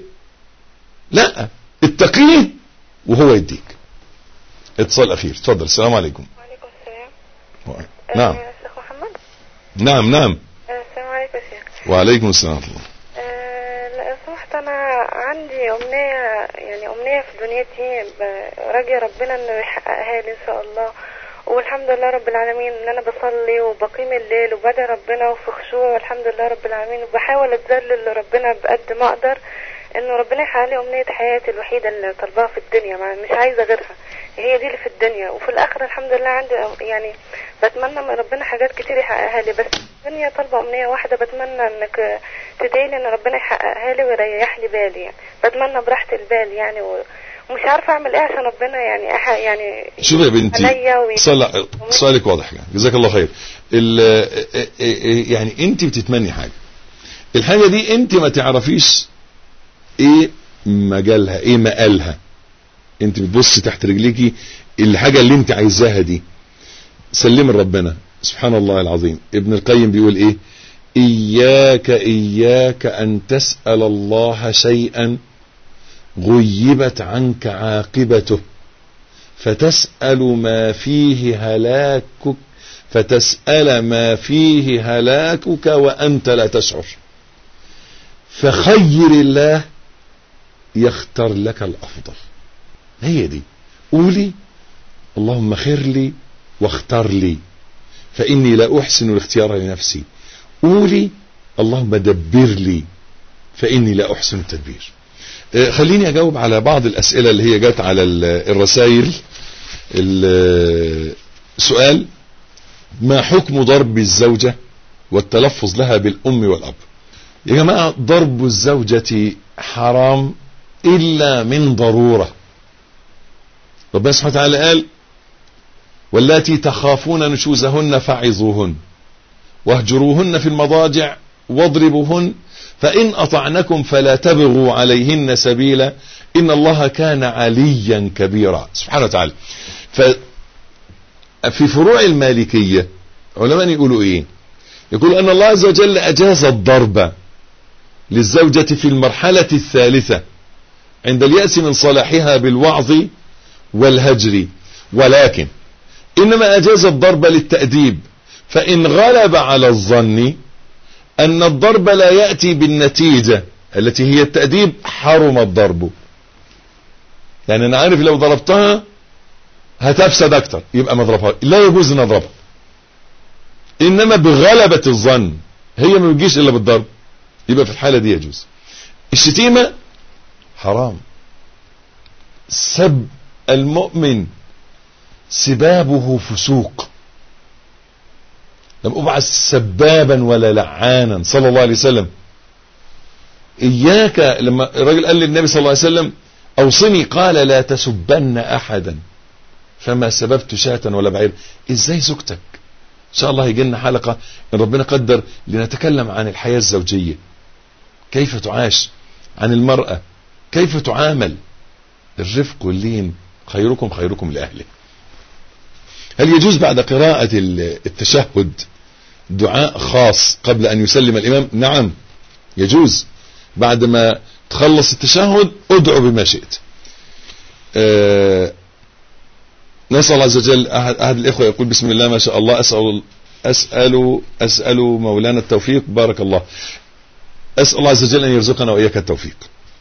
لا اتقيه وهو يديك اتصال اخير اتفضل السلام عليكم وعليكم السلام نعم آه، شيخ محمد نعم نعم آه، السلام عليكم يا شيخ وعليكم السلام ورحمة الله آه، لو سمحت انا عندي امنية يعني امنية في دنيتي ب- راجي ربنا انه يحققها لي ان شاء الله والحمد لله رب العالمين ان انا بصلي وبقيم الليل وبدعي ربنا وفي خشوع والحمد لله رب العالمين وبحاول اتذلل لربنا بقد ما اقدر انه ربنا يحقق لي امنية حياتي الوحيدة اللي طالباها في الدنيا ما مش عايزة غيرها هي دي اللي في الدنيا وفي الاخر الحمد لله عندي يعني بتمنى من ربنا حاجات كتير يحققها لي بس الدنيا طالبة امنية واحدة بتمنى انك تدعي لي ان ربنا يحققها لي ويريح لي بالي يعني بتمنى براحة البال يعني و... ومش عارفة اعمل ايه عشان ربنا يعني أح... يعني شوف يا بنتي عليا وي... صل... سؤالك واضح يعني جزاك الله خير ال... يعني انت بتتمني حاجة الحاجة دي انت ما تعرفيش ايه مجالها ايه مقالها انت بتبص تحت رجليكي الحاجة اللي انت عايزاها دي سلم ربنا سبحان الله العظيم ابن القيم بيقول ايه اياك اياك ان تسأل الله شيئا غيبت عنك عاقبته فتسأل ما فيه هلاكك فتسأل ما فيه هلاكك وأنت لا تشعر فخير الله يختار لك الأفضل هي دي قولي اللهم خير لي واختار لي فإني لا أحسن الاختيار لنفسي قولي اللهم دبر لي فإني لا أحسن التدبير آه، خليني أجاوب على بعض الأسئلة اللي هي جت على ال- الرسائل ال- سؤال ما حكم ضرب الزوجة والتلفظ لها بالأم والأب يا جماعة ضرب الزوجة حرام إلا من ضرورة ربنا سبحانه وتعالى قال واللاتي تخافون نشوزهن فعظوهن واهجروهن في المضاجع واضربوهن فإن أطعنكم فلا تبغوا عليهن سبيلا إن الله كان عليا كبيرا سبحانه وتعالى ففي فروع المالكية علماء يقولوا إيه يقول أن الله عز وجل أجاز الضرب للزوجة في المرحلة الثالثة عند اليأس من صلاحها بالوعظ والهجر ولكن إنما أجاز الضرب للتأديب فإن غلب على الظن أن الضرب لا يأتي بالنتيجة التي هي التأديب حرم الضرب يعني أنا عارف لو ضربتها هتفسد أكتر يبقى ما اضربها لا يجوز أن أضربها إنما بغلبة الظن هي ما بتجيش إلا بالضرب يبقى في الحالة دي يجوز الشتيمة حرام سب المؤمن سبابه فسوق لم أبعث سبابا ولا لعانا صلى الله عليه وسلم إياك لما الرجل قال للنبي صلى الله عليه وسلم أوصني قال لا تسبن أحدا فما سببت شاة ولا بعير إزاي زوجتك إن شاء الله يجي لنا حلقة إن ربنا قدر لنتكلم عن الحياة الزوجية كيف تعاش عن المرأة كيف تعامل الرفق واللين خيركم خيركم لأهله هل يجوز بعد قراءة التشهد دعاء خاص قبل أن يسلم الإمام نعم يجوز بعد ما تخلص التشهد ادعو بما شئت أه نسأل الله عز وجل أحد الإخوة يقول بسم الله ما شاء الله أسأل أسأل أسأل مولانا التوفيق بارك الله أسأل الله عز وجل أن يرزقنا وإياك التوفيق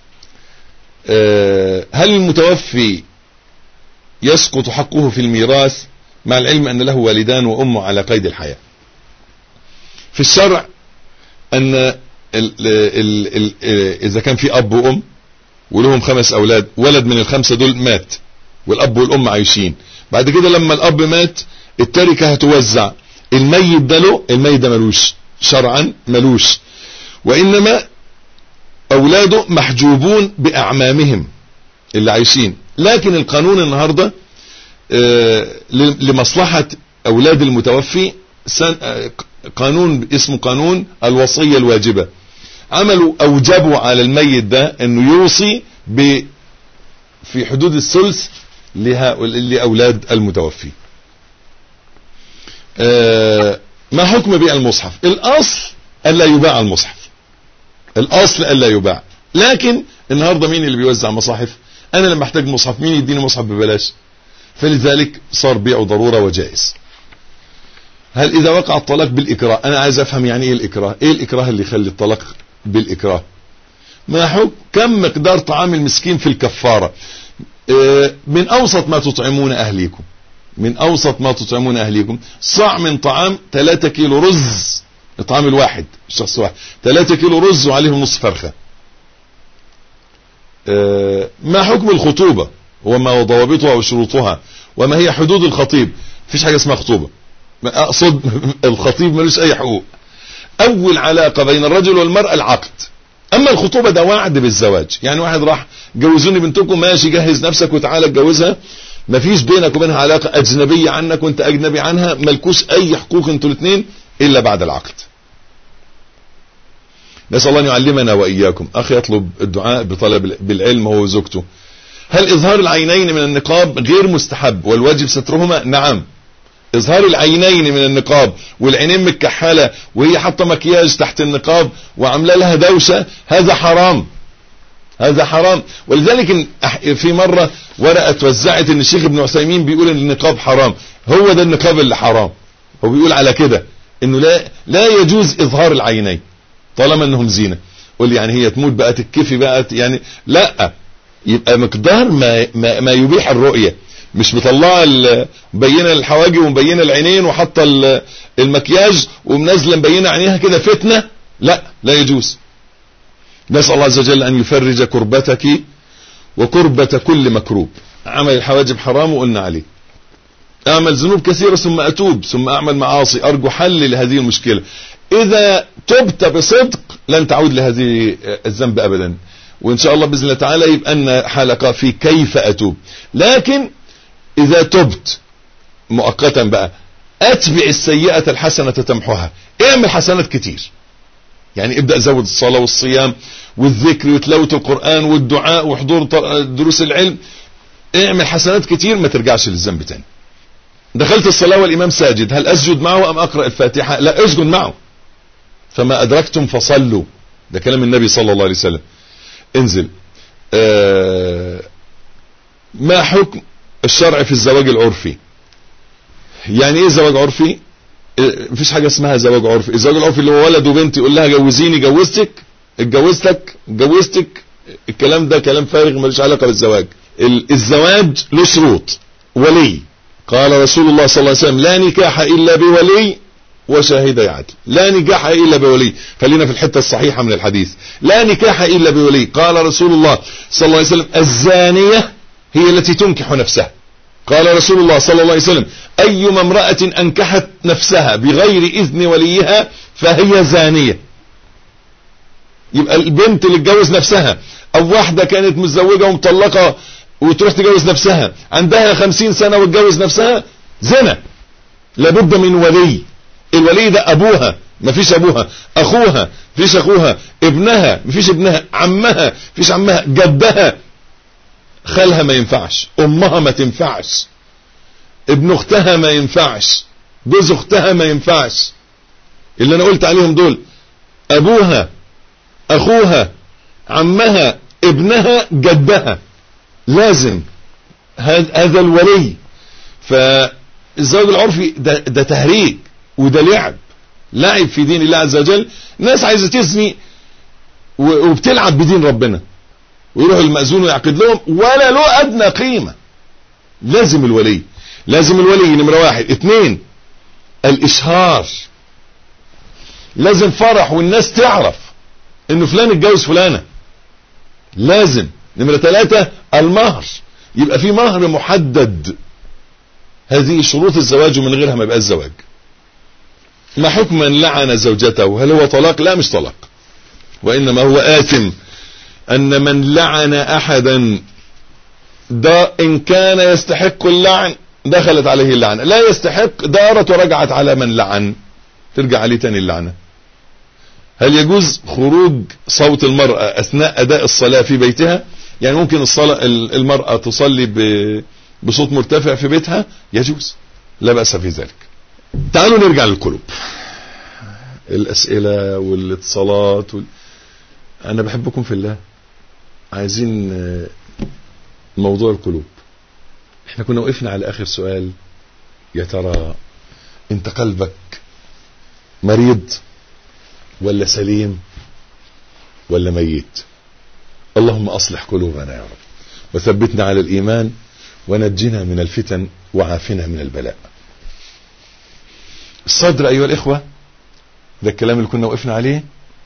أه هل المتوفي يسقط حقه في الميراث مع العلم أن له والدان وأمه على قيد الحياة في الشرع أن ال ال ال اذا كان في اب وام ولهم خمس اولاد ولد من الخمسه دول مات والاب والام عايشين بعد كده لما الاب مات التركه هتوزع الميت ده له الميت ده ملوش شرعا ملوش وانما اولاده محجوبون باعمامهم اللي عايشين لكن القانون النهارده آه، ل- لمصلحه اولاد المتوفي سن- آه، قانون اسمه قانون الوصيه الواجبه عملوا اوجبوا على الميت ده انه يوصي ب في حدود الثلث لهؤلاء لاولاد المتوفي آه، ما حكم بيع المصحف الاصل الا يباع المصحف الاصل الا يباع لكن النهارده مين اللي بيوزع مصاحف انا لما احتاج مصحف مين يديني مصحف ببلاش فلذلك صار بيعه ضروره وجائز هل اذا وقع الطلاق بالاكراه انا عايز افهم يعني ايه الاكراه ايه الاكراه اللي يخلي الطلاق بالاكراه ما حكم كم مقدار طعام المسكين في الكفاره آه، من اوسط ما تطعمون اهليكم من اوسط ما تطعمون اهليكم صاع من طعام 3 كيلو رز الطعام الواحد الشخص واحد 3 كيلو رز وعليهم نص فرخه آه، ما حكم الخطوبه وما ضوابطها وشروطها وما هي حدود الخطيب مفيش حاجه اسمها خطوبه ما اقصد الخطيب ملوش اي حقوق اول علاقه بين الرجل والمراه العقد اما الخطوبه ده وعد بالزواج يعني واحد راح جوزوني بنتكم ماشي جهز نفسك وتعالى اتجوزها مفيش بينك وبينها علاقه اجنبيه عنك وانت اجنبي عنها ملكوش اي حقوق انتوا الاثنين الا بعد العقد نسال الله ان يعلمنا واياكم اخي يطلب الدعاء بطلب بالعلم هو وزوجته هل اظهار العينين من النقاب غير مستحب والواجب سترهما نعم اظهار العينين من النقاب والعينين متكحله وهي حاطه مكياج تحت النقاب وعامله لها دوشه هذا حرام هذا حرام ولذلك إن أح- في مره ورقه اتوزعت ان الشيخ ابن عثيمين بيقول ان النقاب حرام هو ده النقاب اللي حرام هو بيقول على كده انه لا لا يجوز اظهار العينين طالما انهم زينه قول لي يعني هي تموت بقى تتكفي بقى يعني لا يبقى مقدار ما ما, ما يبيح الرؤيه مش مطلعه ال- مبينه الحواجب ومبينه العينين وحاطه ال- المكياج ومنزله مبينه عينيها كده فتنه لا لا يجوز نسال الله عز وجل ان يفرج كربتك وكربة كل مكروب عمل الحواجب حرام وقلنا عليه اعمل ذنوب كثيرة ثم اتوب ثم اعمل معاصي ارجو حل لهذه المشكلة اذا تبت بصدق لن تعود لهذه الذنب ابدا وان شاء الله باذن الله تعالى يبقى لنا حلقة في كيف اتوب لكن اذا تبت مؤقتا بقى اتبع السيئة الحسنة تمحها اعمل حسنات كتير يعني ابدأ زود الصلاة والصيام والذكر وتلاوة القرآن والدعاء وحضور ط- دروس العلم اعمل حسنات كتير ما ترجعش للذنب تاني دخلت الصلاة والإمام ساجد هل أسجد معه أم أقرأ الفاتحة لا أسجد معه فما أدركتم فصلوا ده كلام النبي صلى الله عليه وسلم انزل آه ما حكم الشرع في الزواج العرفي يعني ايه زواج عرفي إيه، مفيش حاجة اسمها زواج عرفي الزواج العرفي اللي هو ولد وبنت يقول لها جوزيني جوزتك اتجوزتك جوزتك الكلام ده كلام فارغ ملوش علاقة بالزواج ال- الزواج له شروط ولي قال رسول الله صلى الله عليه وسلم لا نكاح الا بولي وشاهدي عدل لا نكاح الا بولي خلينا في الحتة الصحيحة من الحديث لا نكاح الا بولي قال رسول الله صلى الله عليه وسلم الزانية هي التي تنكح نفسها قال رسول الله صلى الله عليه وسلم أيما امرأة أنكحت نفسها بغير إذن وليها فهي زانية يبقى البنت اللي تجوز نفسها أو واحدة كانت متزوجة ومطلقة وتروح تجوز نفسها عندها خمسين سنة وتجوز نفسها زنا لابد من ولي الولي ده أبوها مفيش أبوها أخوها مفيش أخوها ابنها مفيش ابنها عمها مفيش عمها جدها خالها ما ينفعش امها ما تنفعش ابن اختها ما ينفعش جوز اختها ما ينفعش اللي انا قلت عليهم دول ابوها اخوها عمها ابنها جدها لازم هذا هذا الولي فالزواج العرفي ده, ده تهريج وده لعب لعب في دين الله عز وجل ناس عايزه تزني و- وبتلعب بدين ربنا ويروح المأذون ويعقد لهم ولا له أدنى قيمة لازم الولي لازم الولي نمرة واحد اتنين الإشهار لازم فرح والناس تعرف انه فلان اتجوز فلانة لازم نمرة ثلاثة المهر يبقى في مهر محدد هذه شروط الزواج ومن غيرها ما يبقى الزواج ما حكم من لعن زوجته هل هو طلاق لا مش طلاق وانما هو آثم ان من لعن احدا ده ان كان يستحق اللعن دخلت عليه اللعنة لا يستحق دارت ورجعت على من لعن ترجع عليه تاني اللعنة هل يجوز خروج صوت المرأة اثناء اداء الصلاة في بيتها يعني ممكن الصلاة المرأة تصلي بصوت مرتفع في بيتها يجوز لا بأس في ذلك تعالوا نرجع للقلوب الاسئلة والاتصالات وال... انا بحبكم في الله عايزين موضوع القلوب احنا كنا وقفنا على اخر سؤال يا ترى انت قلبك مريض ولا سليم ولا ميت اللهم اصلح قلوبنا يا رب وثبتنا على الايمان ونجنا من الفتن وعافنا من البلاء الصدر ايها الاخوة ده الكلام اللي كنا وقفنا عليه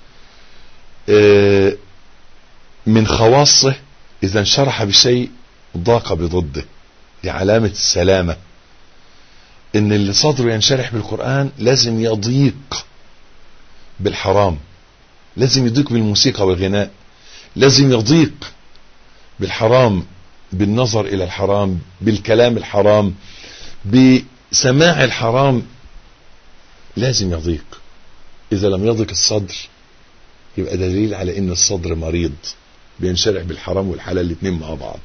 اه من خواصه اذا انشرح بشيء ضاق بضده دي علامة السلامة ان اللي صدره ينشرح بالقرآن لازم يضيق بالحرام لازم يضيق بالموسيقى والغناء لازم يضيق بالحرام بالنظر الى الحرام بالكلام الحرام بسماع الحرام لازم يضيق اذا لم يضيق الصدر يبقى دليل على ان الصدر مريض بينشرح بالحرام والحلال الاثنين مع بعض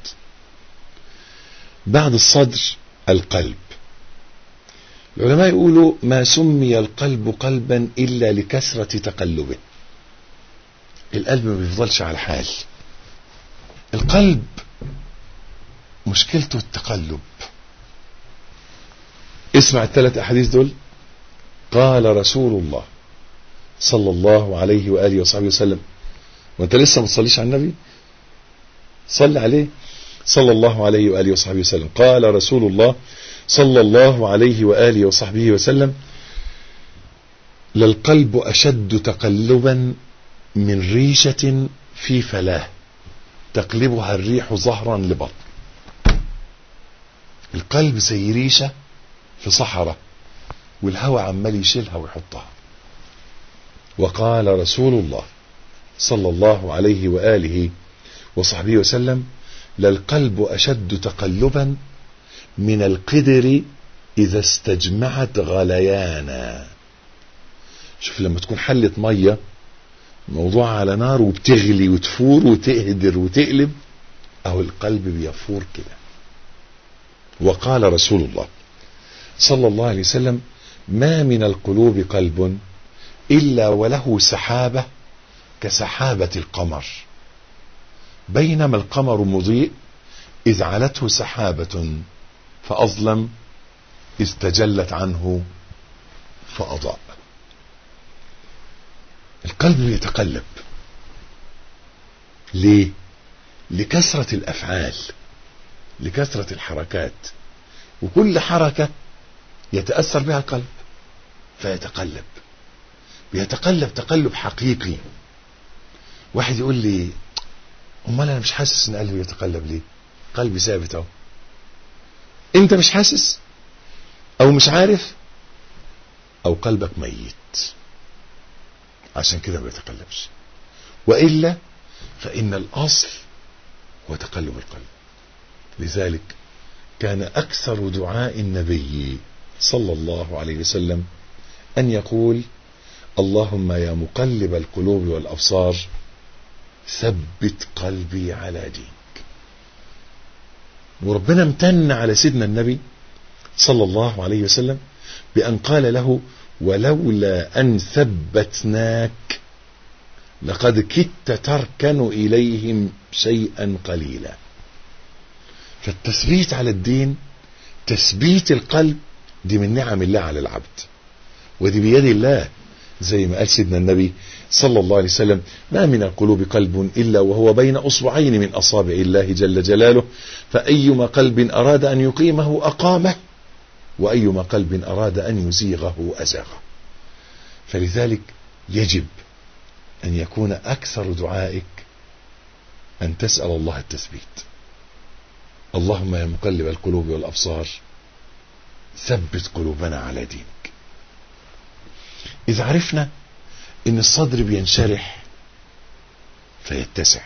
بعد الصدر القلب العلماء يقولوا ما سمي القلب قلبا الا لكثرة تقلبه القلب ما بيفضلش على حال القلب مشكلته التقلب اسمع الثلاث احاديث دول قال رسول الله صلى الله عليه وآله وصحبه وسلم وانت لسه ما تصليش على النبي صل عليه صلى الله عليه وآله وصحبه وسلم قال رسول الله صلى الله عليه وآله وصحبه وسلم للقلب أشد تقلبا من ريشة في فلاه تقلبها الريح ظهرا لبطن القلب زي ريشة في صحراء والهواء عمال يشيلها ويحطها وقال رسول الله صلى الله عليه وآله وصحبه وسلم للقلب أشد تقلبا من القدر إذا استجمعت غليانا شوف لما تكون حلة مية موضوع على نار وبتغلي وتفور وتهدر وتقلب أو القلب بيفور كده وقال رسول الله صلى الله عليه وسلم ما من القلوب قلب إلا وله سحابة كسحابة القمر بينما القمر مضيء إذ علته سحابة فأظلم إذ تجلت عنه فأضاء القلب يتقلب ليه لكثرة الأفعال لكثرة الحركات وكل حركة يتأثر بها القلب فيتقلب بيتقلب تقلب حقيقي واحد يقول لي امال انا مش حاسس ان قلبي يتقلب ليه قلبي ثابت اهو انت مش حاسس او مش عارف او قلبك ميت عشان كده ما بيتقلبش والا فان الاصل هو تقلب القلب لذلك كان اكثر دعاء النبي صلى الله عليه وسلم ان يقول اللهم يا مقلب القلوب والابصار ثبت قلبي على دينك وربنا امتن على سيدنا النبي صلى الله عليه وسلم بأن قال له ولولا أن ثبتناك لقد كدت تركن إليهم شيئا قليلا فالتثبيت على الدين تثبيت القلب دي من نعم الله على العبد ودي بيد الله زي ما قال سيدنا النبي صلى الله عليه وسلم ما من القلوب قلب إلا وهو بين أصبعين من أصابع الله جل جلاله فأيما قلب أراد أن يقيمه أقامه وأيما قلب أراد أن يزيغه أزاغه فلذلك يجب أن يكون أكثر دعائك أن تسأل الله التثبيت اللهم يا مقلب القلوب والأبصار ثبت قلوبنا على دينك إذا عرفنا إن الصدر بينشرح فيتسع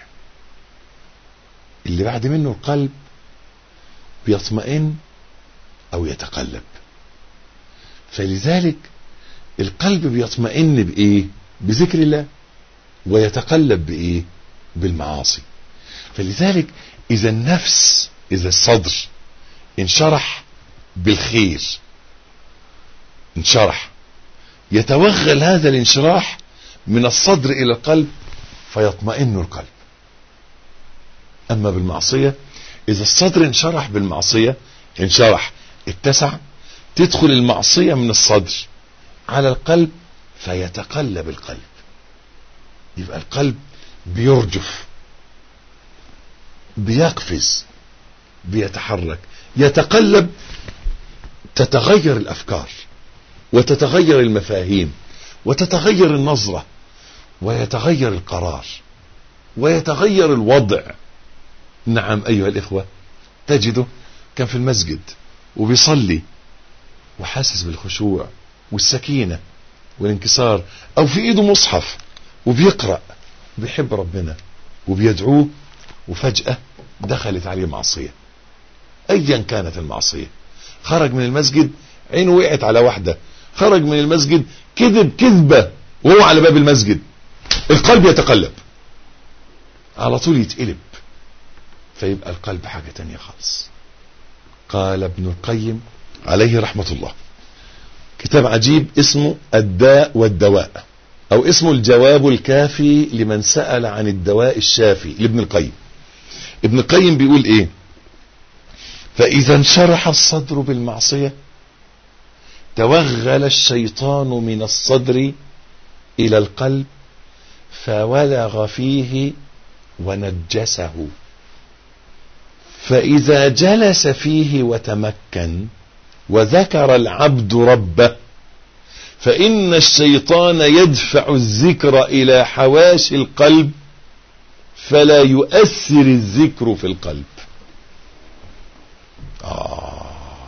اللي بعد منه القلب بيطمئن أو يتقلب فلذلك القلب بيطمئن بإيه بذكر الله ويتقلب بإيه بالمعاصي فلذلك إذا النفس إذا الصدر انشرح بالخير انشرح يتوغل هذا الانشراح من الصدر إلى القلب فيطمئن القلب أما بالمعصية إذا الصدر انشرح بالمعصية انشرح اتسع تدخل المعصية من الصدر على القلب فيتقلب القلب يبقى القلب بيرجف بيقفز بيتحرك يتقلب تتغير الافكار وتتغير المفاهيم وتتغير النظره ويتغير القرار ويتغير الوضع نعم ايها الاخوه تجده كان في المسجد وبيصلي وحاسس بالخشوع والسكينه والانكسار او في ايده مصحف وبيقرا بيحب ربنا وبيدعوه وفجاه دخلت عليه معصيه ايا كانت المعصيه خرج من المسجد عينه وقعت على واحده خرج من المسجد كذب كذبه وهو على باب المسجد القلب يتقلب على طول يتقلب فيبقى القلب حاجه تانية خالص قال ابن القيم عليه رحمه الله كتاب عجيب اسمه الداء والدواء او اسمه الجواب الكافي لمن سأل عن الدواء الشافي لابن القيم ابن القيم بيقول ايه فاذا انشرح الصدر بالمعصية توغل الشيطان من الصدر الى القلب فولغ فيه ونجسه فاذا جلس فيه وتمكن وذكر العبد ربه فإن الشيطان يدفع الذكر إلى حواشي القلب فلا يؤثر الذكر في القلب آه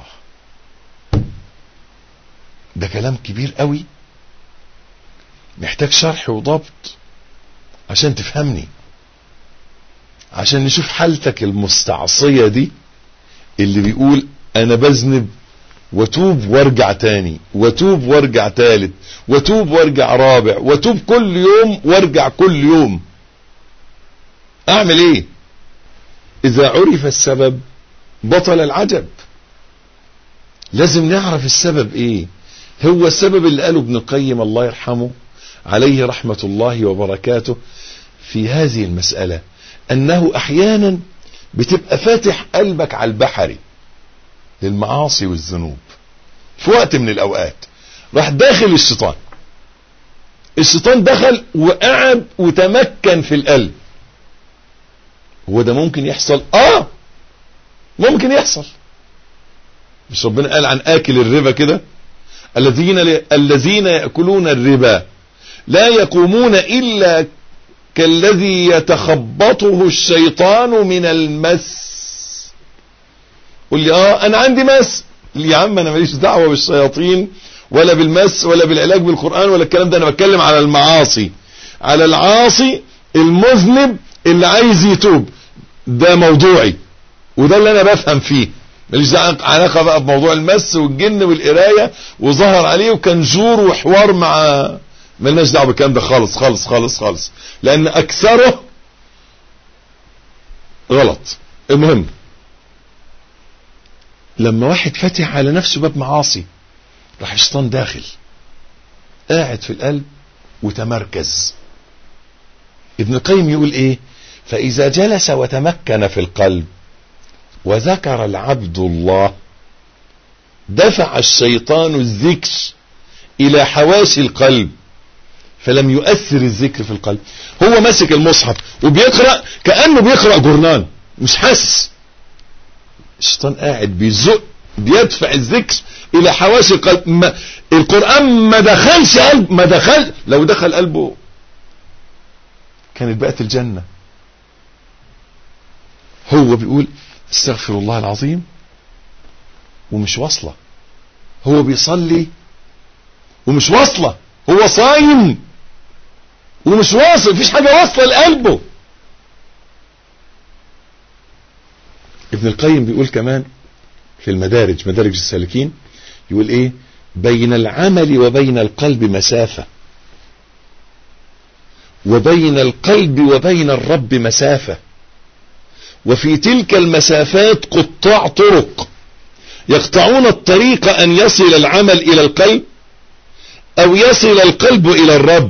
ده كلام كبير قوي محتاج شرح وضبط عشان تفهمني عشان نشوف حالتك المستعصية دي اللي بيقول انا بذنب وتوب وارجع تاني وتوب وارجع تالت وتوب وارجع رابع وتوب كل يوم وارجع كل يوم اعمل ايه اذا عرف السبب بطل العجب لازم نعرف السبب ايه هو السبب اللي قاله ابن القيم الله يرحمه عليه رحمة الله وبركاته في هذه المسألة انه احيانا بتبقى فاتح قلبك على البحري للمعاصي والذنوب في وقت من الاوقات راح داخل الشيطان الشيطان دخل وقعد وتمكن في القلب هو ده ممكن يحصل اه ممكن يحصل مش ربنا قال عن اكل الربا كده الذين الذين ياكلون الربا لا يقومون الا كالذي يتخبطه الشيطان من المس قول لي اه انا عندي مس يا عم انا ماليش دعوه بالشياطين ولا بالمس ولا بالعلاج بالقران ولا الكلام ده انا بتكلم على المعاصي على العاصي المذنب اللي عايز يتوب ده موضوعي وده اللي انا بفهم فيه ماليش علاقه بقى بموضوع المس والجن والقرايه وظهر عليه وكان جور وحوار مع ملناش دعوه بالكلام ده خالص خالص خالص خالص لان اكثره غلط المهم لما واحد فتح على نفسه باب معاصي راح الشيطان داخل قاعد في القلب وتمركز ابن القيم يقول ايه فاذا جلس وتمكن في القلب وذكر العبد الله دفع الشيطان الذكر الى حواشي القلب فلم يؤثر الذكر في القلب هو ماسك المصحف وبيقرأ كأنه بيقرأ جورنان مش حاسس الشيطان قاعد بيزق بيدفع الذكر الى حواشي القلب ما القرآن ما دخلش قلب ما دخل لو دخل قلبه كانت بقت الجنة هو بيقول استغفر الله العظيم ومش واصلة هو بيصلي ومش واصلة هو صايم ومش واصل مفيش حاجة واصلة لقلبه ابن القيم بيقول كمان في المدارج مدارج السالكين يقول ايه بين العمل وبين القلب مسافة وبين القلب وبين الرب مسافة وفي تلك المسافات قطاع طرق يقطعون الطريق أن يصل العمل إلى القلب أو يصل القلب إلى الرب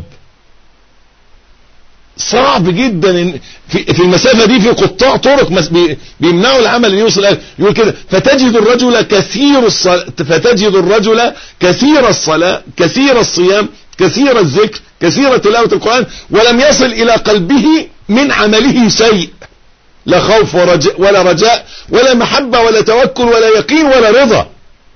صعب جدا إن في, في المسافة دي في قطاع طرق مس- بي- بيمنعوا العمل ان يوصل إلى- يقول كده فتجد الرجل كثير الصلاة فتجد الرجل كثير الصلاة كثير الصيام كثير الذكر كثير تلاوة القرآن ولم يصل إلى قلبه من عمله شيء لا خوف ورجاء ولا رجاء ولا محبة ولا توكل ولا يقين ولا رضا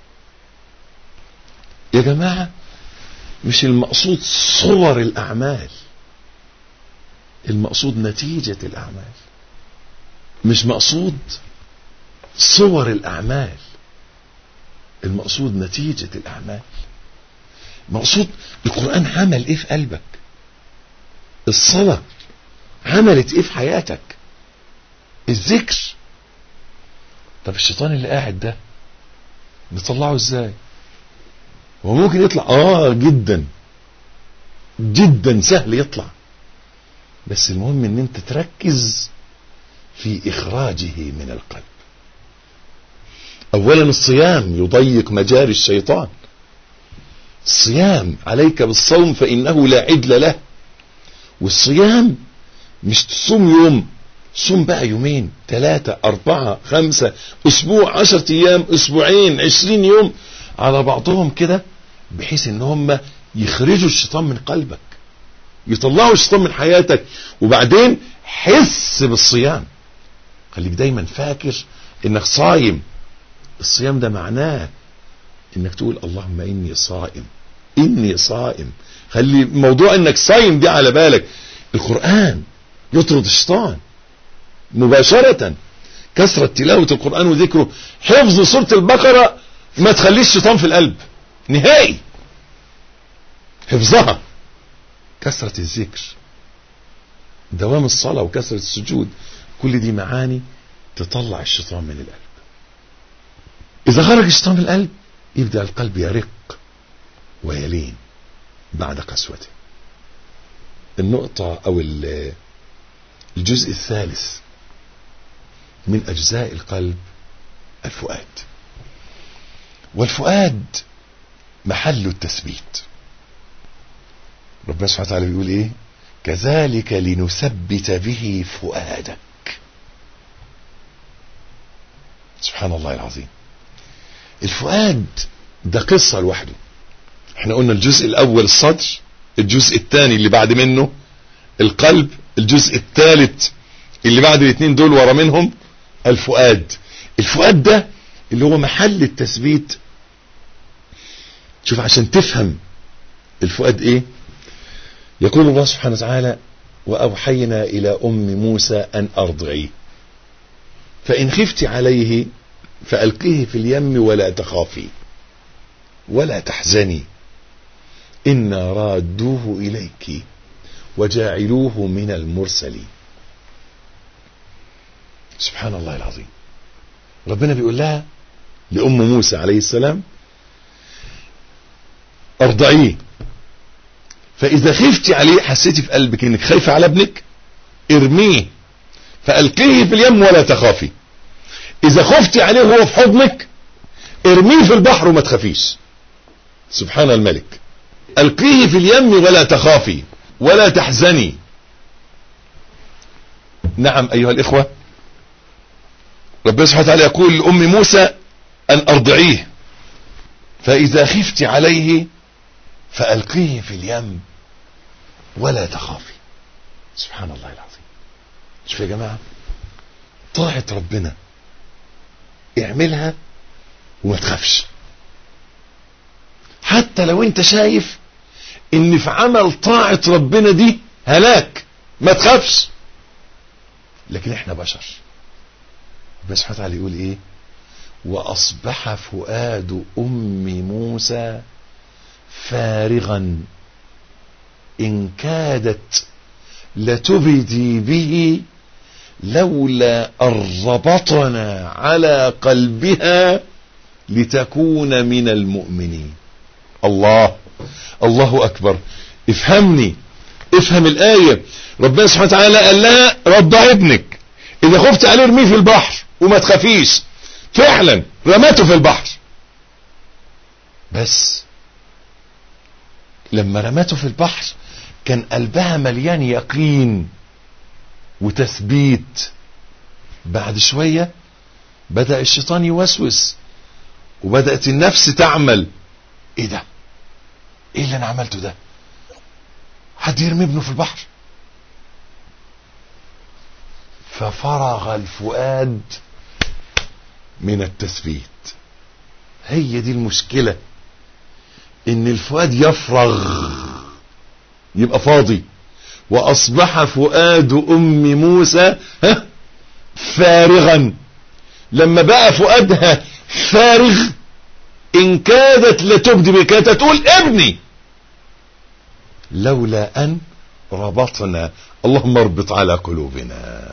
يا جماعة مش المقصود صور الأعمال المقصود نتيجة الأعمال مش مقصود صور الأعمال المقصود نتيجة الأعمال مقصود القرآن عمل إيه في قلبك الصلاة عملت إيه في حياتك الذكر طب الشيطان اللي قاعد ده نطلعه ازاي هو ممكن يطلع اه جدا جدا سهل يطلع بس المهم ان انت تركز في اخراجه من القلب اولا الصيام يضيق مجاري الشيطان الصيام عليك بالصوم فانه لا عدل له والصيام مش تصوم يوم صوم بقى يومين ثلاثة أربعة خمسة أسبوع عشرة أيام أسبوعين عشرين يوم على بعضهم كده بحيث إن هم يخرجوا الشيطان من قلبك يطلعوا الشيطان من حياتك وبعدين حس بالصيام خليك دايما فاكر إنك صايم الصيام ده معناه إنك تقول اللهم إني صائم إني صائم خلي موضوع إنك صايم دي على بالك القرآن يطرد الشيطان مباشرة كثرة تلاوة القرآن وذكره حفظ سورة البقرة ما تخليش الشيطان في القلب نهائي حفظها كثرة الذكر دوام الصلاة وكثرة السجود كل دي معاني تطلع الشيطان من القلب إذا خرج الشيطان من القلب يبدأ القلب يرق ويلين بعد قسوته النقطة أو الجزء الثالث من أجزاء القلب الفؤاد والفؤاد محل التثبيت ربنا سبحانه وتعالى بيقول ايه كذلك لنثبت به فؤادك سبحان الله العظيم الفؤاد ده قصة لوحده احنا قلنا الجزء الاول الصدر الجزء الثاني اللي بعد منه القلب الجزء الثالث اللي بعد الاثنين دول ورا منهم الفؤاد الفؤاد ده اللي هو محل التثبيت شوف عشان تفهم الفؤاد ايه يقول الله سبحانه وتعالى وأوحينا إلى أم موسى أن أرضعيه فإن خفت عليه فألقيه في اليم ولا تخافي ولا تحزني إنا رادوه إليك وجاعلوه من المرسلين سبحان الله العظيم ربنا بيقول لها لأم موسى عليه السلام ارضعيه فإذا خفت عليه حسيتي في قلبك إنك خايفة على ابنك ارميه فألقيه في اليم ولا تخافي إذا خفت عليه وهو في حضنك ارميه في البحر وما تخافيش سبحان الملك ألقيه في اليم ولا تخافي ولا تحزني نعم أيها الإخوة ربنا سبحانه وتعالى يقول لأم موسى أن أرضعيه فإذا خفت عليه فألقيه في اليم ولا تخافي سبحان الله العظيم شوف يا جماعة طاعة ربنا اعملها وما تخافش حتى لو انت شايف ان في عمل طاعة ربنا دي هلاك ما تخافش لكن احنا بشر ربنا سبحانه وتعالى يقول ايه واصبح فؤاد ام موسى فارغا ان كادت لتبدي به لولا ان ربطنا على قلبها لتكون من المؤمنين الله الله اكبر افهمني افهم الايه ربنا سبحانه وتعالى قال لها رضع ابنك اذا خفت عليه ارميه في البحر وما تخافيش فعلا رمته في البحر بس لما رمته في البحر كان قلبها مليان يقين وتثبيت بعد شوية بدأ الشيطان يوسوس وبدأت النفس تعمل ايه ده ايه اللي انا عملته ده حد يرمي ابنه في البحر ففرغ الفؤاد من التثبيت هي دي المشكلة ان الفؤاد يفرغ يبقى فاضي واصبح فؤاد ام موسى ها فارغا لما بقى فؤادها فارغ ان كادت لتبدي بك كانت تقول ابني لولا ان ربطنا اللهم اربط على قلوبنا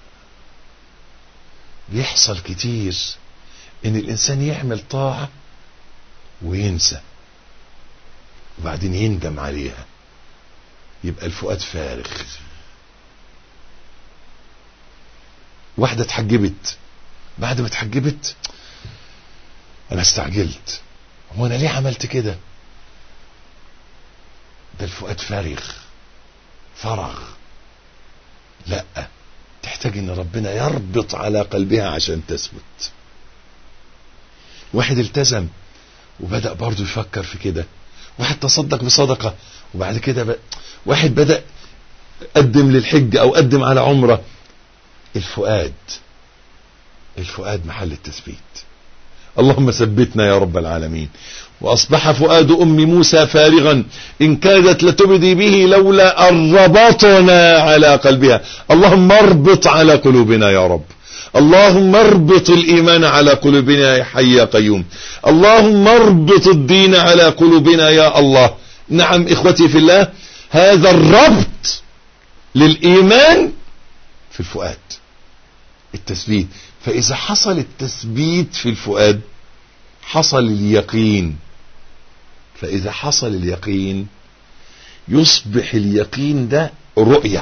بيحصل كتير ان الانسان يعمل طاعة وينسى وبعدين يندم عليها يبقى الفؤاد فارغ واحدة اتحجبت بعد ما اتحجبت انا استعجلت هو انا ليه عملت كده ده الفؤاد فارغ فرغ لا تحتاج ان ربنا يربط على قلبها عشان تثبت واحد التزم وبدأ برضه يفكر في كده واحد تصدق بصدقة وبعد كده بقى واحد بدأ قدم للحج او قدم على عمرة الفؤاد الفؤاد محل التثبيت اللهم ثبتنا يا رب العالمين واصبح فؤاد ام موسى فارغا ان كادت لتبدي به لولا ان ربطنا على قلبها اللهم اربط على قلوبنا يا رب اللهم اربط الايمان على قلوبنا يا حي يا قيوم اللهم اربط الدين على قلوبنا يا الله نعم اخوتي في الله هذا الربط للايمان في الفؤاد التثبيت فاذا حصل التثبيت في الفؤاد حصل اليقين فاذا حصل اليقين يصبح اليقين ده رؤية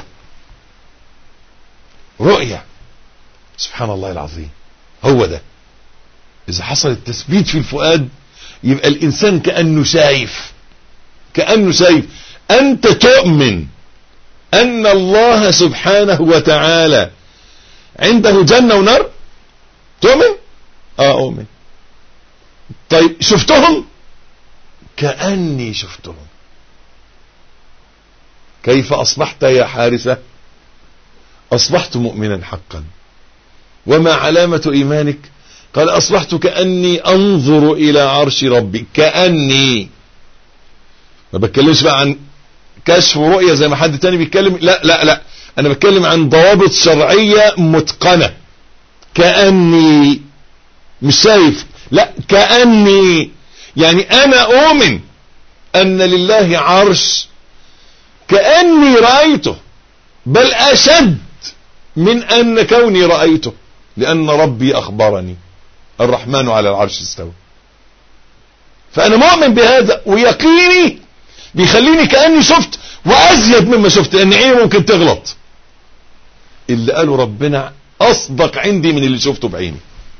رؤية سبحان الله العظيم هو ده اذا حصل التثبيت في الفؤاد يبقى الانسان كأنه شايف كأنه شايف انت تؤمن ان الله سبحانه وتعالى عنده جنة ونار تؤمن اه اؤمن طيب شفتهم كأني شفتهم كيف اصبحت يا حارثة اصبحت مؤمنا حقا وما علامة ايمانك قال اصبحت كأني انظر الى عرش ربي كأني ما بتكلمش بقى عن كشف ورؤية زي ما حد تاني بيتكلم لا لا لا انا بتكلم عن ضوابط شرعية متقنة كأني مش شايف لا كأني يعني انا اؤمن ان لله عرش كأني رأيته بل اشد من ان كوني رأيته لان ربي اخبرني الرحمن على العرش استوى فانا مؤمن بهذا ويقيني بيخليني كأني شفت وازيد مما شفت لان عيني ممكن تغلط اللي قاله ربنا اصدق عندي من اللي شفته بعيني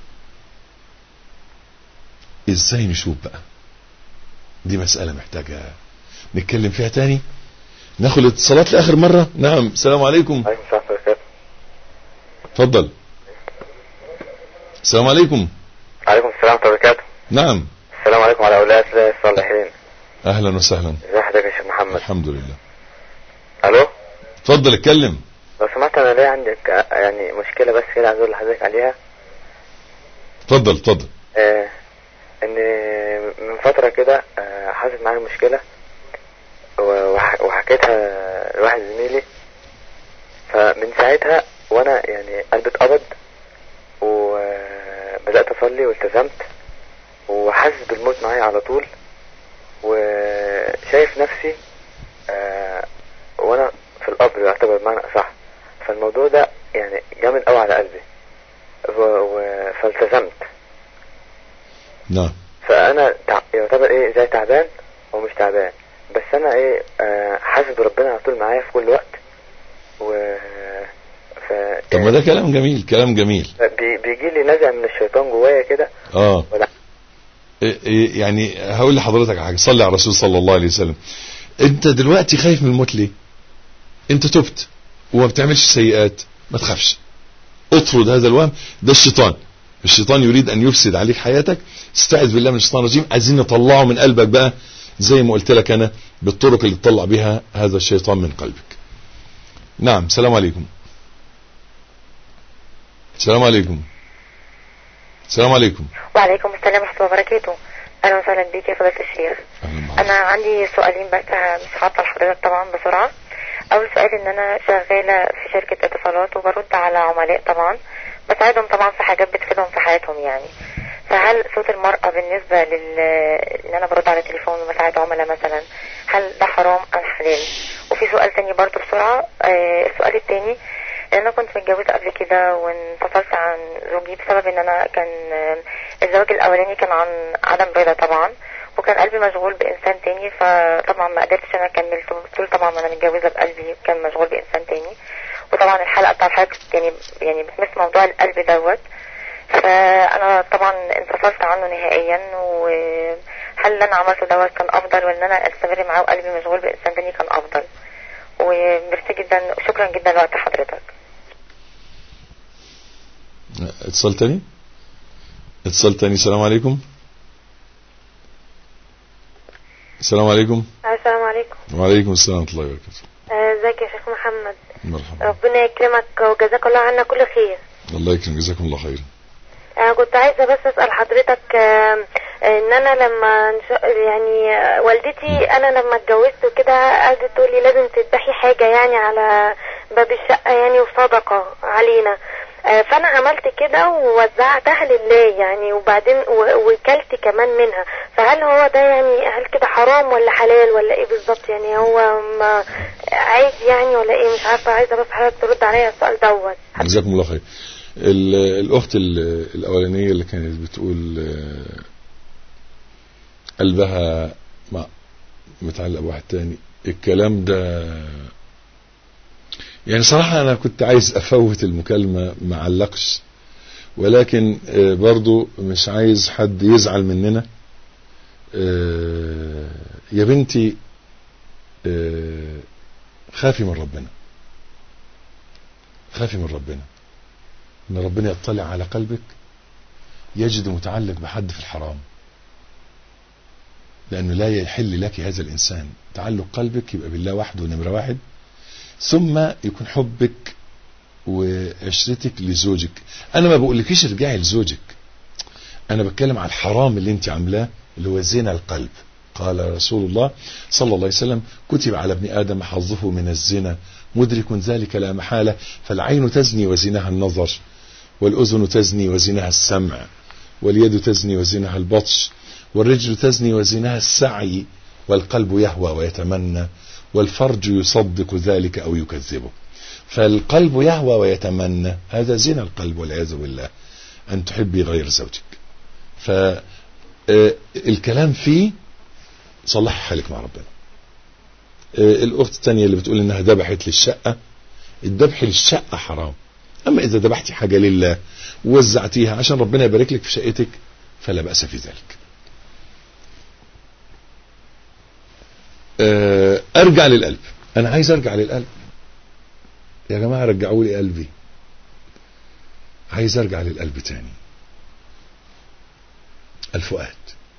ازاي نشوف بقى دي مسألة محتاجة نتكلم فيها تاني ناخد الاتصالات لاخر مرة نعم السلام عليكم عليكم السلام ورحمة الله اتفضل السلام عليكم عليكم السلام ورحمة الله وبركاته نعم السلام عليكم على أولاد الله الصالحين اهلا وسهلا ازي حضرتك يا شيخ محمد الحمد لله ألو اتفضل اتكلم لو سمحت أنا ليا عندك يعني مشكلة بس كده عايز أقول لحضرتك عليها اتفضل اتفضل آه إن من فترة كده آه حصلت معايا مشكلة و- وح- وحكيتها لواحد زميلي فمن ساعتها وانا يعني قلبي اتقبض وبدأت اصلي والتزمت وحاسس بالموت معايا على طول وشايف نفسي آه، وانا في القبر يعتبر بمعنى اصح فالموضوع ده يعني جامد قوي على قلبي و... و... فالتزمت نعم فانا تع... يعتبر ايه زي تعبان ومش تعبان بس انا ايه آه حاسس بربنا على طول معايا في كل وقت و ف... طب ما ده كلام جميل كلام جميل بي... بيجي لي نزع من الشيطان جوايا كده اه ولا إيه- إيه يعني هقول لحضرتك حاجه صلي على الرسول صلى الله عليه وسلم انت دلوقتي خايف من الموت ليه انت تبت وما بتعملش سيئات ما تخافش اطرد هذا الوهم ده الشيطان الشيطان يريد ان يفسد عليك حياتك استعذ بالله من الشيطان الرجيم عايزين نطلعه من قلبك بقى زي ما قلت لك انا بالطرق اللي تطلع بها هذا الشيطان من قلبك نعم السلام عليكم السلام عليكم السلام عليكم وعليكم السلام ورحمة الله وبركاته أهلا وسهلا بيك يا فضيلة الشيخ أنا عندي سؤالين بس مش هعطل حضرتك طبعا بسرعة أول سؤال إن أنا شغالة في شركة اتصالات وبرد على عملاء طبعا بساعدهم طبعا في حاجات بتفيدهم في حياتهم يعني فهل صوت المرأة بالنسبة لل إن أنا برد على تليفون وبساعد عملاء مثلا هل ده حرام أم حلال؟ وفي سؤال تاني برضه بسرعة آه السؤال التاني انا كنت متجوزه قبل كده وانفصلت عن زوجي بسبب ان انا كان الزواج الاولاني كان عن عدم رضا طبعا وكان قلبي مشغول بانسان تاني فطبعا ما قدرتش انا كملت قلت له طبعا ما انا متجوزه بقلبي كان مشغول بانسان تاني وطبعا الحلقه بتاعت حضرتك يعني يعني بتمس موضوع القلب دوت فانا طبعا انفصلت عنه نهائيا وهل اللي انا عملته دوت كان افضل ولا ان انا استمر معاه وقلبي مشغول بانسان تاني كان افضل وميرسي جدا شكرا جدا لوقت حضرتك اتصال تاني اتصال تاني السلام عليكم السلام عليكم السلام عليكم وعليكم السلام ورحمة الله وبركاته آه، ازيك يا شيخ محمد مرحبا ربنا يكرمك وجزاك الله عنا كل خير الله يكرم جزاكم الله خير انا كنت عايزه بس اسال حضرتك آه، ان انا لما إن شاء- يعني آه، والدتي انا لما اتجوزت وكده قعدت تقول لي لازم تذبحي حاجه يعني على باب الشقه يعني وصدقه علينا آه، فانا عملت كده ووزعتها لله يعني وبعدين و- وكلت كمان منها فهل هو ده يعني هل كده حرام ولا حلال ولا ايه بالظبط يعني هو ما عيب يعني ولا ايه مش عارفه عايزه بس حضرتك ترد عليا السؤال دوت جزاكم الله خير ال- الأخت ال- الأولانية اللي كانت بتقول آه، قلبها مع متعلق بواحد تاني الكلام ده يعني صراحة أنا كنت عايز أفوت المكالمة ما علقش ولكن آه، برضو مش عايز حد يزعل مننا آه، يا بنتي آه، خافي من ربنا خافي من ربنا ان ربنا يطلع على قلبك يجد متعلق بحد في الحرام لانه لا يحل لك هذا الانسان تعلق قلبك يبقى بالله وحده نمره واحد ثم يكون حبك وعشرتك لزوجك انا ما بقولكيش ارجعي لزوجك انا بتكلم على الحرام اللي انت عاملاه اللي هو زنا القلب قال رسول الله صلى الله عليه وسلم كتب على ابن ادم حظه من الزنا مدرك ذلك لا محاله فالعين تزني وزنها النظر والاذن تزني وزنها السمع واليد تزني وزنها البطش والرجل تزني وزنها السعي والقلب يهوى ويتمنى والفرج يصدق ذلك او يكذبه فالقلب يهوى ويتمنى هذا زنا القلب والعياذ بالله ان تحبي غير زوجك فالكلام فيه صلحي حالك مع ربنا آه، الاخت الثانيه اللي بتقول انها ذبحت للشقه الذبح للشقه حرام اما اذا ذبحتي حاجه لله ووزعتيها عشان ربنا يبارك لك في شقتك فلا باس في ذلك آه، ارجع للقلب انا عايز ارجع للقلب يا جماعه رجعوا لي قلبي عايز ارجع للقلب تاني الفؤاد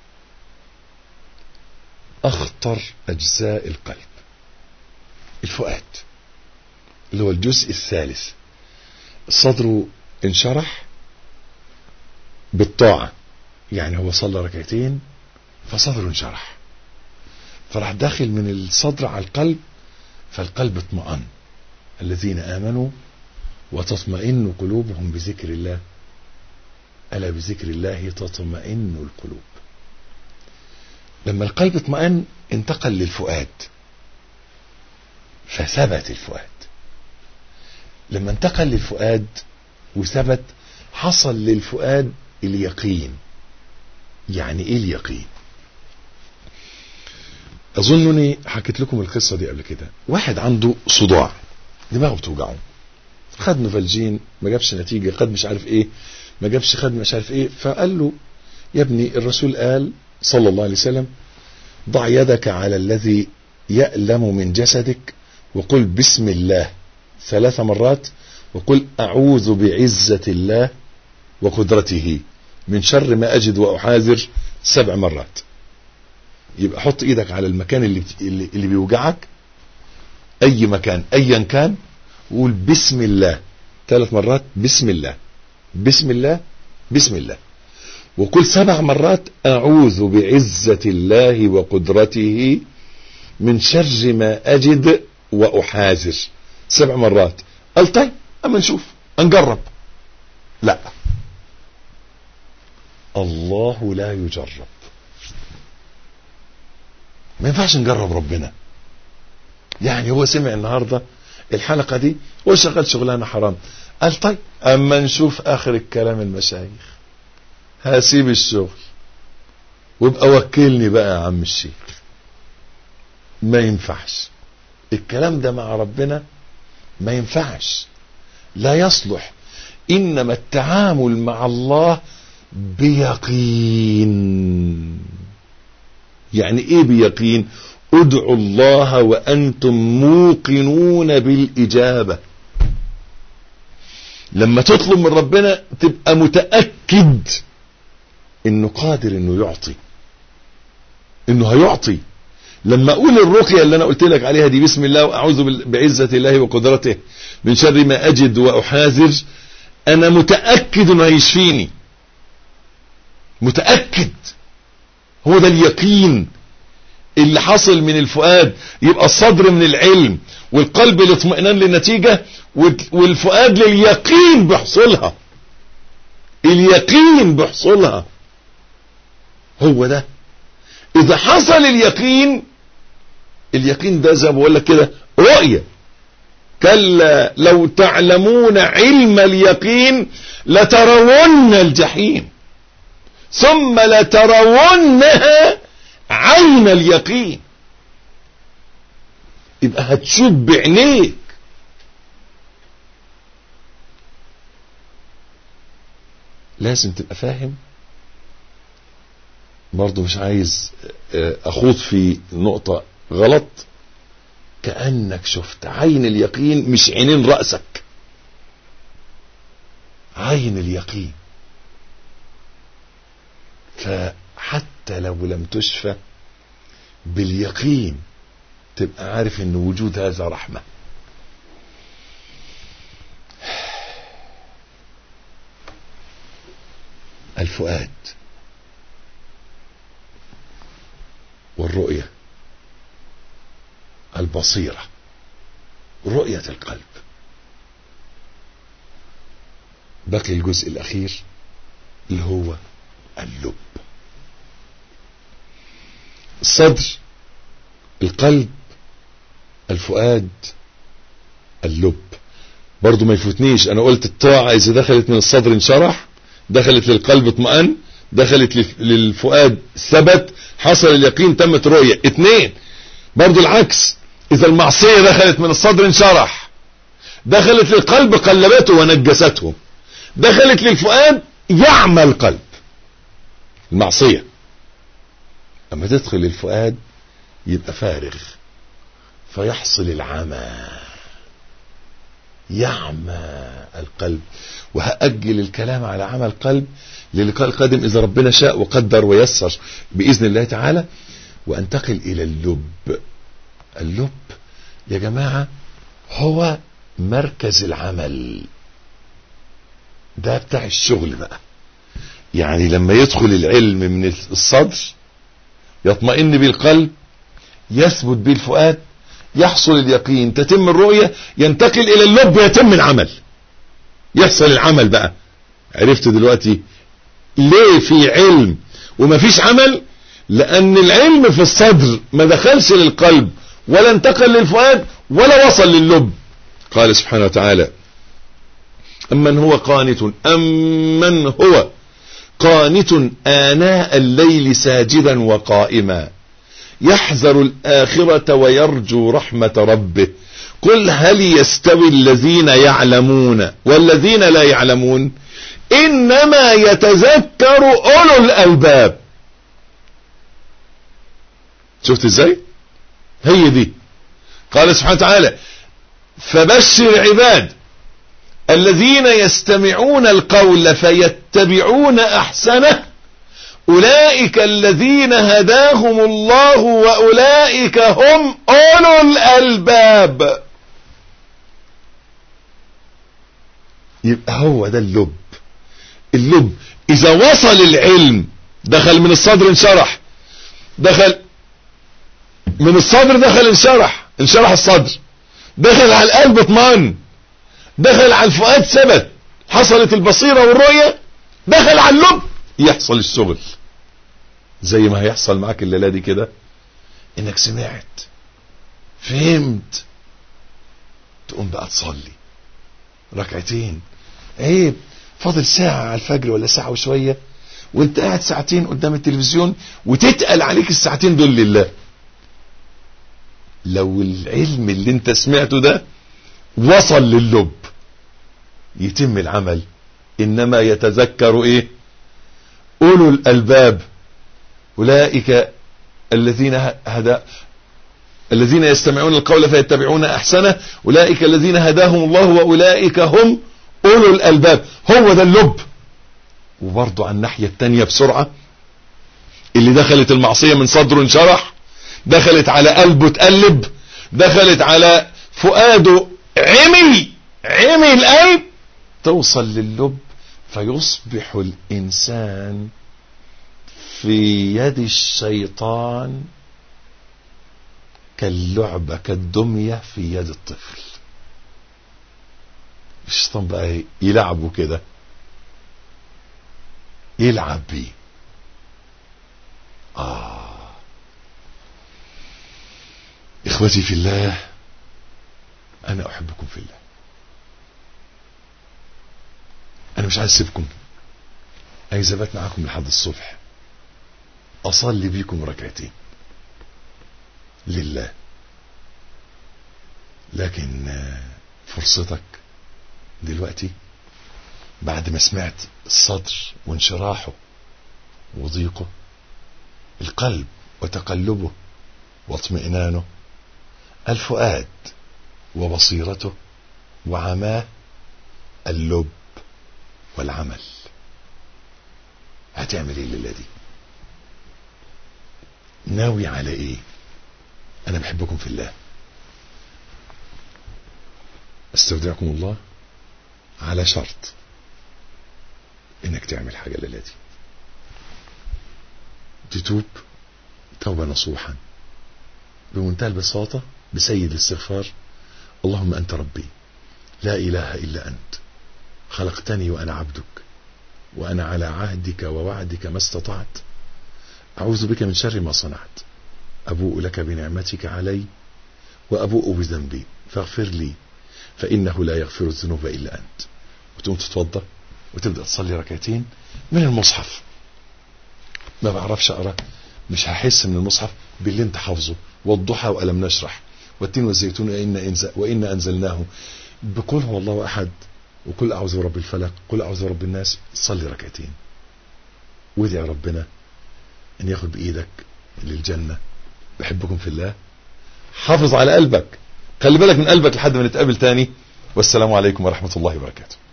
اخطر اجزاء القلب الفؤاد اللي هو الجزء الثالث صدره انشرح بالطاعة يعني هو صلى ركعتين فصدره انشرح فراح داخل من الصدر على القلب فالقلب اطمأن الذين آمنوا وتطمئن قلوبهم بذكر الله ألا بذكر الله تطمئن القلوب لما القلب اطمئن انتقل للفؤاد فثبت الفؤاد لما انتقل للفؤاد وثبت حصل للفؤاد اليقين يعني ايه اليقين اظنني حكيت لكم القصة دي قبل كده واحد عنده صداع دماغه بتوجعه خد نوفالجين ما جابش نتيجة خد مش عارف ايه ما جابش خد مش عارف ايه فقال له يا ابني الرسول قال صلى الله عليه وسلم ضع يدك على الذي يألم من جسدك وقل بسم الله ثلاث مرات وقل أعوذ بعزة الله وقدرته من شر ما أجد وأحاذر سبع مرات يبقى حط ايدك على المكان اللي, اللي, اللي بيوجعك اي مكان ايا كان وقول بسم الله ثلاث مرات بسم الله بسم الله بسم الله وقل سبع مرات اعوذ بعزة الله وقدرته من شر ما اجد واحاذر سبع مرات قال طيب اما نشوف نجرب لا الله لا يجرب ما ينفعش نجرب ربنا يعني هو سمع النهارده الحلقه دي هو شغال شغلانه حرام قال طيب اما نشوف اخر الكلام المشايخ هسيب الشغل وابقى وكلني بقى يا عم الشيخ ما ينفعش الكلام ده مع ربنا ما ينفعش لا يصلح انما التعامل مع الله بيقين يعني ايه بيقين ادعوا الله وانتم موقنون بالاجابه لما تطلب من ربنا تبقى متاكد انه قادر انه يعطي انه هيعطي لما اقول الرقيه اللي انا قلت لك عليها دي بسم الله واعوذ بعزه الله وقدرته من شر ما اجد واحاذر انا متاكد انه هيشفيني متاكد هو ده اليقين اللي حصل من الفؤاد يبقى الصدر من العلم والقلب الاطمئنان للنتيجة والفؤاد لليقين بحصولها اليقين بحصولها هو ده اذا حصل اليقين اليقين ده زي ما بقول لك كده رؤية كلا لو تعلمون علم اليقين لترون الجحيم ثم لترونها عين اليقين يبقى هتشوف بعينيك لازم تبقى فاهم برضه مش عايز اخوض في نقطة غلط كأنك شفت عين اليقين مش عينين رأسك عين اليقين فحتى لو لم تشفى باليقين تبقى عارف ان وجود هذا رحمة الفؤاد والرؤية البصيرة رؤية القلب بقي الجزء الأخير اللي هو اللب الصدر القلب الفؤاد اللب برضو ما يفوتنيش انا قلت الطاعة اذا دخلت من الصدر انشرح دخلت للقلب اطمئن دخلت للفؤاد ثبت حصل اليقين تمت رؤية اتنين برضو العكس اذا المعصية دخلت من الصدر انشرح دخلت للقلب قلبته ونجسته دخلت للفؤاد يعمى القلب المعصية اما تدخل الفؤاد يبقى فارغ فيحصل العمى يعمى القلب وهأجل الكلام على عمى القلب للقاء القادم إذا ربنا شاء وقدر ويسر بإذن الله تعالى وأنتقل إلى اللب اللب يا جماعة هو مركز العمل ده بتاع الشغل بقى يعني لما يدخل العلم من الصدر يطمئن به القلب يثبت به الفؤاد يحصل اليقين تتم الرؤية ينتقل الى اللب يتم العمل يحصل العمل بقى عرفت دلوقتي ليه في علم وما فيش عمل لان العلم في الصدر ما دخلش للقلب ولا انتقل للفؤاد ولا وصل لللب قال سبحانه وتعالى أمن هو قانت أمن هو قانت آناء الليل ساجدا وقائما يحذر الآخرة ويرجو رحمة ربه قل هل يستوي الذين يعلمون والذين لا يعلمون إنما يتذكر أولو الألباب شفت ازاي هي دي قال سبحانه وتعالى فبشر عباد الذين يستمعون القول فيتبعون احسنه اولئك الذين هداهم الله واولئك هم اولو الالباب يبقى هو ده اللب اللب اذا وصل العلم دخل من الصدر انشرح دخل من الصدر دخل انشرح انشرح الصدر دخل على القلب اطمئن دخل على الفؤاد ثبت حصلت البصيرة والرؤية دخل على اللب يحصل الشغل زي ما هيحصل معاك الليلة دي كده انك سمعت فهمت تقوم بقى تصلي ركعتين عيب فاضل ساعة على الفجر ولا ساعة وشوية وانت قاعد ساعتين قدام التلفزيون وتتقل عليك الساعتين دول لله لو العلم اللي انت سمعته ده وصل للب يتم العمل انما يتذكر ايه اولو الالباب اولئك الذين هدى الذين يستمعون القول فيتبعون احسنه اولئك الذين هداهم الله واولئك هم اولو الالباب هو ده اللب وبرضه على الناحيه الثانيه بسرعه اللي دخلت المعصيه من صدره انشرح دخلت على قلبه تقلب دخلت على فؤاده عمي عمي القلب توصل للب فيصبح الانسان في يد الشيطان كاللعبة كالدمية في يد الطفل الشيطان بقى يلعبه كده يلعب بيه آه إخوتي في الله أنا أحبكم في الله أنا مش عايز أسيبكم عايز أبات معاكم لحد الصبح أصلي بيكم ركعتين لله لكن فرصتك دلوقتي بعد ما سمعت الصدر وانشراحه وضيقه القلب وتقلبه واطمئنانه الفؤاد وبصيرته وعماه اللب والعمل هتعمل ايه الليله دي ناوي على ايه انا بحبكم في الله استودعكم الله على شرط انك تعمل حاجه الليله دي تتوب توبه نصوحا بمنتهى البساطه بسيد الاستغفار اللهم انت ربي لا اله الا انت خلقتني وانا عبدك وانا على عهدك ووعدك ما استطعت اعوذ بك من شر ما صنعت ابوء لك بنعمتك علي وابوء بذنبي فاغفر لي فانه لا يغفر الذنوب الا انت وتقوم تتوضا وتبدا تصلي ركعتين من المصحف ما بعرفش اقرا مش هحس من المصحف باللي انت حافظه والضحى والم نشرح والتين والزيتون إن إنزل وإن أنزلناه بقول هو الله أحد وقل أعوذ برب الفلق قل أعوذ برب الناس صلي ركعتين وادعي ربنا أن ياخد بإيدك للجنة بحبكم في الله حافظ على قلبك خلي بالك من قلبك لحد ما نتقابل تاني والسلام عليكم ورحمة الله وبركاته